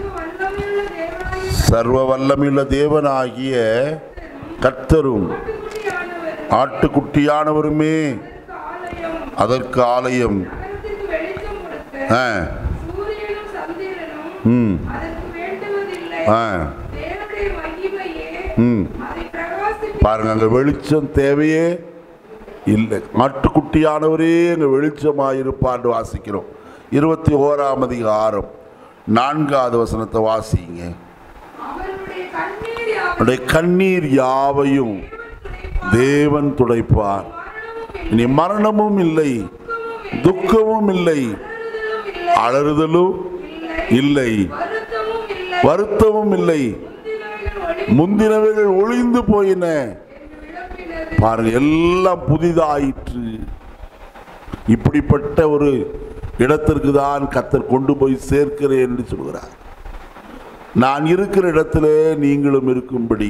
சர்வ வல்லமையுள்ள தேவனாகிய சர்வ வல்லமையுள்ள தேவனாகிய கர்த்தரும் ஆட்டுக்குட்டியானவர் ஆட்டுக்குட்டியானவருமே ஆலயம் அதற்கு ஆலயம் நகரத்திற்கு வெளிச்சம் கொடுக்க ஆ, சூரியனும் சந்திரனும் ம், அதற்கு வேண்டுவதில்லை ஆ, தேவனுடைய மகிமையே ம். அதை பிரகாசிப்பி பாருங்க அங்க வெளிச்சம் தேவையே இல்லை ஆட்டுக்குட்டியானவரே அங்க வெளிச்சமாயிருப்பான்னு வாசிக்கிறோம் இருபத்தி ஓராம் அதிகாரம் நான்காவது வசனத்தை வாசிங்க அவருடைய கண்ணீர் யாவும் அவருடைய கண்ணீர் யாவையும் தேவன் துடைப்பார் இனி மரணமும் இல்லை துக்கமும் இல்லை அலறுதலும் இல்லை அலறுதலும் இல்லை வருத்தமும் இல்லை வருத்தமும் இல்லை முந்தினவைகள் ஒளி முந்தினவைகள் ஒளிந்து போயின விளம்பினது பாருங்க எல்லாம் புதிதாயிற்று இப்படிப்பட்ட ஒரு இடத்திற்கு தான் கத்தர் கொண்டு போய் சேர்க்கிறேன் என்று சொல்கிறார் நான் இருக்கிற இடத்திலே நீங்களும் இருக்கும்படி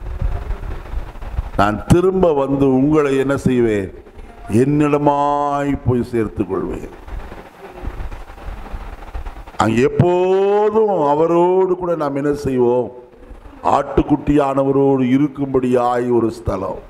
நான் திரும்ப வந்து உங்களை என்ன செய்வேன் என்னிடமாய் போய் சேர்த்துக் கொள்வேன் அங்கே எப்போதும் அவரோடு கூட நாம் என்ன செய்வோம் ஆட்டுக்குட்டியானவரோடு இருக்கும்படியாய் ஒரு ஸ்தலம்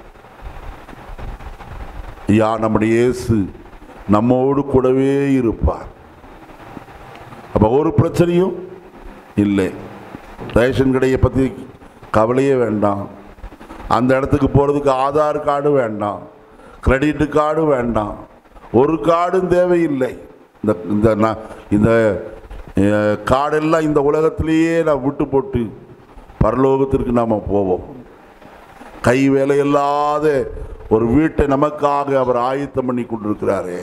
ஐயா நம்முடைய இயேசு நம்மோடு கூடவே இருப்பார் அப்ப ஒரு பிரச்சனையும் இல்லை ரேஷன் கடையை பற்றி கவலையே வேண்டாம் அந்த இடத்துக்கு போகிறதுக்கு ஆதார் கார்டு வேண்டாம் கிரெடிட் கார்டு வேண்டாம் ஒரு கார்டும் தேவையில்லை இந்த இந்த ந- இந்த அஹ், கார்டெல்லாம் இந்த உலகத்திலேயே நான் விட்டு போட்டு பரலோகத்திற்கு நாம் போவோம் கை வேலை இல்லாத ஒரு வீட்டை நமக்காக அவர் ஆயத்தம் பண்ணி கொண்டிருக்கிறாரே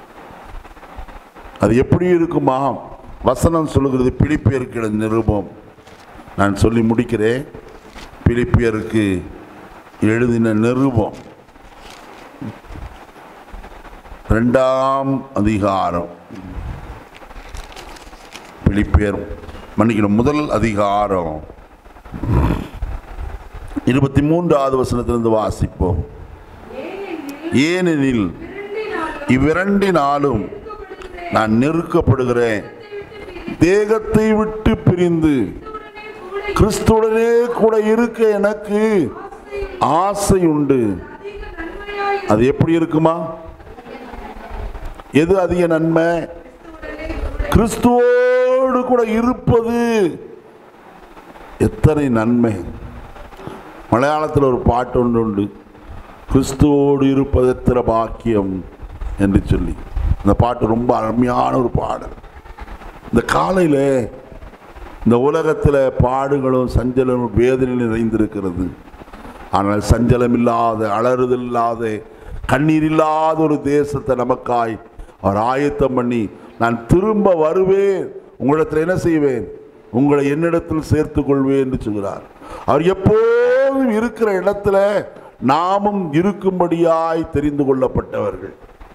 அது எப்படி இருக்குமா வசனம் சொல்லுகிறது பிலிப்பியருக்கு நிருபம் நான் சொல்லி முடிக்கிறேன் பிலிப்பியருக்கு எழுதின நிருபம் ரெண்டாம் அதிகாரம் பிலிப்பியர் மன்னிக்கணும் முதல் அதிகாரம் இருபத்தி மூன்றாவது வசனத்திலிருந்து வாசிப்போம் ஏனெனில் இவ்விரண்டினாலும் நான் நெருக்கப்படுகிறேன் தேகத்தை விட்டு பிரிந்து கிறிஸ்துடனே கூட இருக்க எனக்கு ஆசை உண்டு அதிக நன்மையாய் அது எப்படி இருக்குமா எது அதிக நன்மை கிறிஸ்துவோடு கூட இருப்பது எத்தனை நன்மை மலையாளத்தில் ஒரு பாட்டு ஒன்று உண்டு கிறிஸ்துவோடு இருப்பது எத்தனை பாக்கியம் என்று சொல்லி அந்த பாட்டு ரொம்ப அருமையான ஒரு பாடல் இந்த காலையில் இந்த உலகத்தில் பாடுகளும் சஞ்சலமும் வேதனை நிறைந்திருக்கிறது ஆனால் சஞ்சலம் இல்லாத அலறுதல் இல்லாத கண்ணீர் இல்லாத ஒரு தேசத்தை நமக்காய் அவர் ஆயத்தம் பண்ணி நான் திரும்ப வருவேன் உங்களிடத்தில் என்ன செய்வேன் உங்களை என்னிடத்தில் சேர்த்துக் கொள்வேன் என்று சொல்கிறார் அவர் எப்போதும் இருக்கிற இடத்துல நாமும் இருக்கும்படியாய் தெரிந்து கொள்ளப்பட்டவர்கள்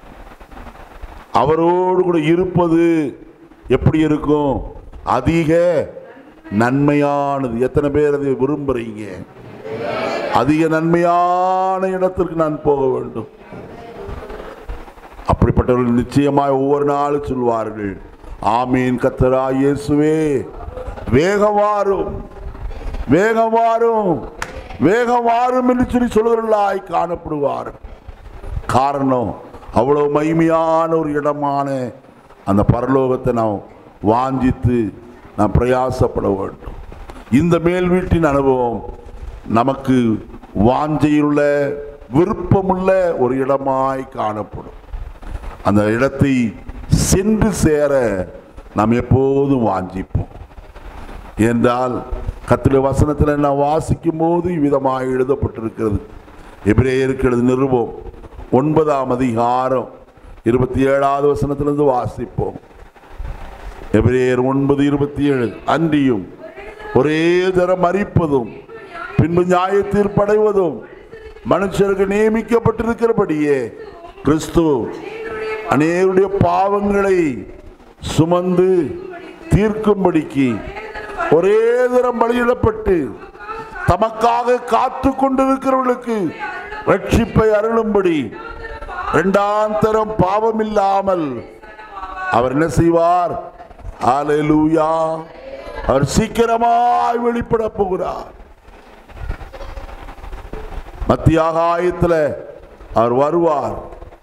அவரோடு கூட இருப்பது எப்படி இருக்கும் அதிக நன்மையானது எத்தனை பேர் அதை விரும்புறீங்க அதிக நன்மையான இடத்திற்கு நான் போக வேண்டும் அப்படிப்பட்டவர்கள் நிச்சயமாய் ஒவ்வொரு நாளும் சொல்வார்கள் ஆமீன் கத்தரா இயேசுவே வேகம் வாரும் வேகம் வாரும் வேகம் வாரும் என்று சொல்லி சொல்கிறவர்களாய் காணப்படுவார் காரணம் அவ்வளவு மகிமையான ஒரு இடமான அந்த பரலோகத்தை நாம் வாஞ்சித்து நாம் பிரயாசப்பட வேண்டும் இந்த மேல் வீட்டின் அனுபவம் நமக்கு வாஞ்சையுள்ள விருப்பமுள்ள ஒரு இடமாய் காணப்படும் அந்த இடத்தை சென்று சேர நாம் எப்போதும் வாஞ்சிப்போம் என்றால் கத்திர வசனத்தில் நான் வாசிக்கும் போது இவ்விதமாக எழுதப்பட்டிருக்கிறது எபிரேயருக்கு எழுது நிருபம் ஒன்பதாம் அதிகாரம் இருபத்தி ஏழாவது வசனத்திலிருந்து வாசிப்போம் எபிரேயர் ஒன்பது இருபத்தி ஏழு அன்றியும் ஒரே தரம் மறிப்பதும் பின்பு நியாய தீர்ப்படைவதும் மனுஷருக்கு நியமிக்கப்பட்டிருக்கிறபடியே கிறிஸ்து அநேகருடைய பாவங்களை சுமந்து தீர்க்கும்படிக்கு ஒரே தரம் பலியிடப்பட்டு தமக்காக காத்து கொண்டிருக்கிறவர்களுக்கு ரட்சிப்பை அருளும்படி இரண்டாம் தரம் பாவம் இல்லாமல் அவர் என்ன செய்வார் ஹalleluya அவர் சீக்கிரமாய் வெளிப்பட போகிறார் மத்திய ஆகாயத்தில் அவர் வருவார்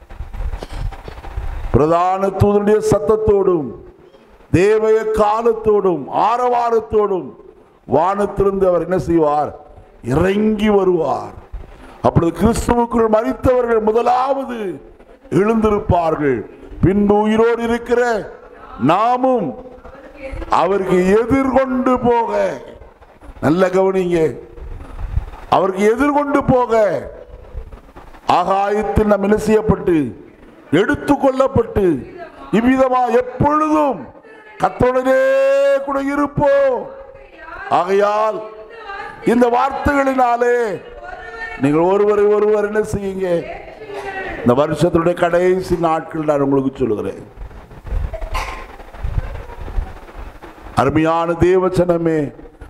பிரதான தூதனுடைய சத்தத்தோடும் தேவய காலத்தோடும் ஆரவாரத்தோடும் வானத்திலிருந்து அவர் என்ன செய்வார் இறங்கி வருவார் அப்பொழுது கிறிஸ்துவுக்குள் மறித்தவர்கள் முதலாவது எழுந்திருப்பார்கள் பின்பு உயிரோடு இருக்கிற நாமும் அவருக்கு எதிர்கொண்டு போக நல்ல கவனிங்க அவருக்கு எதிர்கொண்டு போக ஆகாயத்தில் நாம் என்ன செய்யப்பட்டு எடுத்துக்கொள்ளப்பட்டு இவ்விதமா எப்பொழுதும் கத்தோடனே கூட இருப்போம் ஆகையால் இந்த வார்த்தைகளினாலே நீங்கள் ஒருவரை ஒருவர் என்ன செய்யுங்க இந்த வருஷத்துடைய கடைசி நாட்கள் நான் உங்களுக்கு சொல்லுகிறேன் அருமையான தேவச்சனமே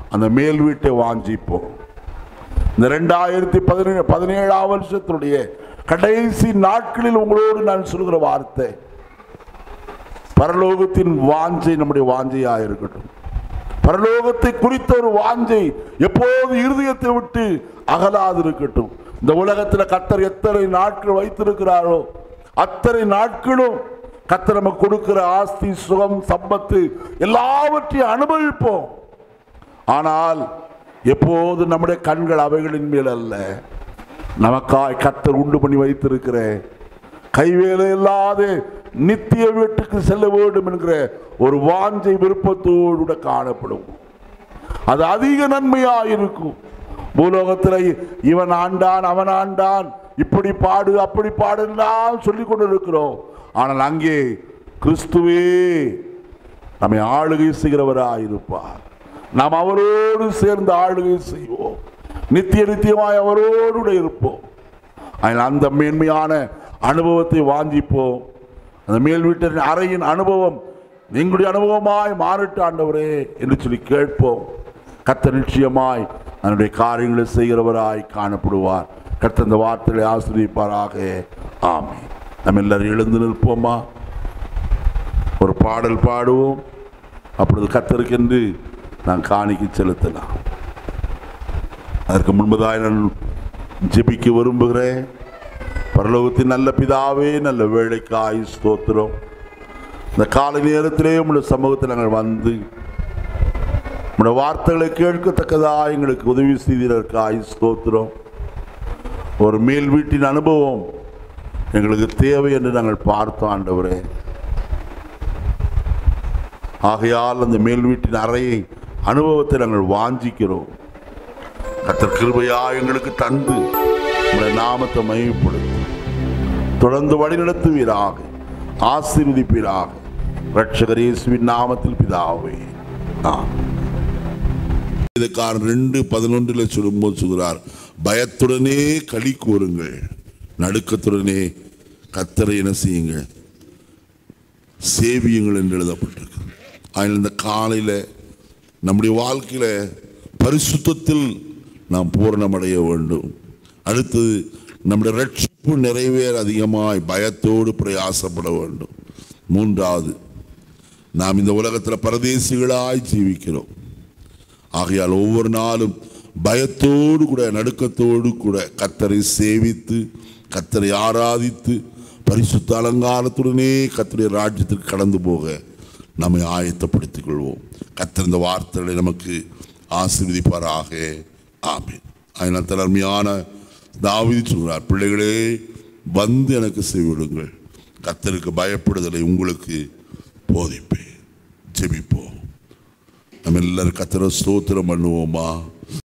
அந்த மேல் வீட்டை வாஞ்சிப்போம் இந்த ரெண்டாயிரத்தி பதினேழு பதினேழாம் வருஷத்தினுடைய கடைசி நாட்களில் உங்களோடு நான் சொல்கிற வார்த்தை பரலோகத்தின் வாஞ்சை நம்முடைய வாஞ்சையா இருக்கட்டும் பரலோகத்தை குறித்த ஒரு வாஞ்சை எப்போது இருதயத்தை விட்டு அகலாது இருக்கட்டும் இந்த உலகத்தில் கத்தர் எத்தனை நாட்கள் வைத்திருக்கிறாரோ அத்தனை நாட்களும் கத்தர் நமக்கு கொடுக்கிற ஆஸ்தி சுகம் சம்பத்து எல்லாவற்றையும் அனுபவிப்போம் ஆனால் எப்போது நம்முடைய கண்கள் அவைகளின் மேல் அல்ல நமக்காய் கத்தர் உண்டு பண்ணி வைத்திருக்கிற கைவேலை இல்லாத நித்திய வீட்டுக்கு செல்ல வேண்டும் என்கிற ஒரு வாஞ்சை விருப்பத்தோடு கூட காணப்படும் அது அதிக நன்மையா இருக்கும் பூலோகத்தில் இவன் ஆண்டான் அவன் ஆண்டான் இப்படி பாடு அப்படி பாடு எல்லாம் சொல்லிக் கொண்டு இருக்கிறோம் ஆனால் அங்கே கிறிஸ்துவே நம்மை ஆளுகை செய்கிறவராய் இருப்பார் நாம் அவரோடு சேர்ந்து ஆளுகை செய்வோம் நித்திய நித்தியமாய் அவரோடு கூட இருப்போம் அதனால் அந்த மேன்மையான அனுபவத்தை வாஞ்சிப்போம் அந்த மேல் வீட்டின் அறையின் அனுபவம் எங்களுடைய அனுபவமாய் மாறிட்டு ஆண்டவரே என்று சொல்லி கேட்போம் கத்த நிச்சயமாய் அதனுடைய காரியங்களை செய்கிறவராய் காணப்படுவார் கர்த்தர் இந்த வார்த்தைகளை ஆசிரியப்பாராக ஆமே நம்ம எல்லாரும் எழுந்து நிற்போமா ஒரு பாடல் பாடுவோம் அப்பொழுது கத்தருக்கென்று நான் காணிக்கை செலுத்தலாம் அதற்கு முன்பதாய் நான் ஜெபிக்க விரும்புகிறேன் பரலோகத்தின் நல்ல பிதாவே நல்ல வேலைக்காய் ஸ்தோத்திரம் இந்த காலை நேரத்திலே உங்களுடைய சமூகத்தில் நாங்கள் வந்து உங்களுடைய வார்த்தைகளை கேட்கத்தக்கதாக எங்களுக்கு உதவி செய்ததற்காய் ஸ்தோத்திரம் ஒரு மேல் வீட்டின் அனுபவம் எங்களுக்கு தேவை என்று நாங்கள் பார்த்தோம் ஆண்டவரே ஆகையால் அந்த மேல் வீட்டின் அறையை அனுபவத்தை நாங்கள் வாஞ்சிக்கிறோம் கத்தர் கிருபையா எங்களுக்கு தந்து உங்களுடைய நாமத்தை மகிமைப்படுத்தும் தொடர்ந்து வழிநடத்துவீராக ஆசீர்வதிப்பீராக ரட்சகர் இயேசுவின் நாமத்தில் பிதாவே ஆமென். இதுக்காரன் ரெண்டு பதினொன்றில் சொல்லும்போது சொல்கிறார் பயத்துடனே களி கூறுங்கள் நடுக்கத்துடனே கத்தரை என்ன செய்யுங்கள் சேவியுங்கள் என்று எழுதப்பட்டிருக்கு அதில் இந்த காலையில் நம்முடைய வாழ்க்கையில் பரிசுத்தத்தில் நாம் பூரணமடைய வேண்டும் அடுத்தது நம்முடைய ரட்சிப்பு நிறைவேற அதிகமாய் பயத்தோடு பிரயாசப்பட வேண்டும் மூன்றாவது நாம் இந்த உலகத்தில் பரதேசிகளாய் ஜீவிக்கிறோம் ஆகையால் ஒவ்வொரு நாளும் பயத்தோடு கூட நடுக்கத்தோடு கூட கத்தரை சேவித்து கத்தரை ஆராதித்து பரிசுத்த அலங்காரத்துடனே கத்தருடைய ராஜ்யத்திற்கு கடந்து போக நம்மை ஆயத்தப்படுத்திக் கொள்வோம் கத்தர் இந்த வார்த்தைகளை நமக்கு ஆசீர்வதிப்பாராக ஆமென் அதனால் தலைமையான தாவீது சொல்கிறார் பிள்ளைகளே வந்து எனக்கு செய்விடுங்கள் கத்தருக்கு பயப்படுதலை உங்களுக்கு போதிப்பேன் ஜெபிப்போம் நம்ம எல்லாரும் கத்தரை ஸ்தோத்திரம் பண்ணுவோமா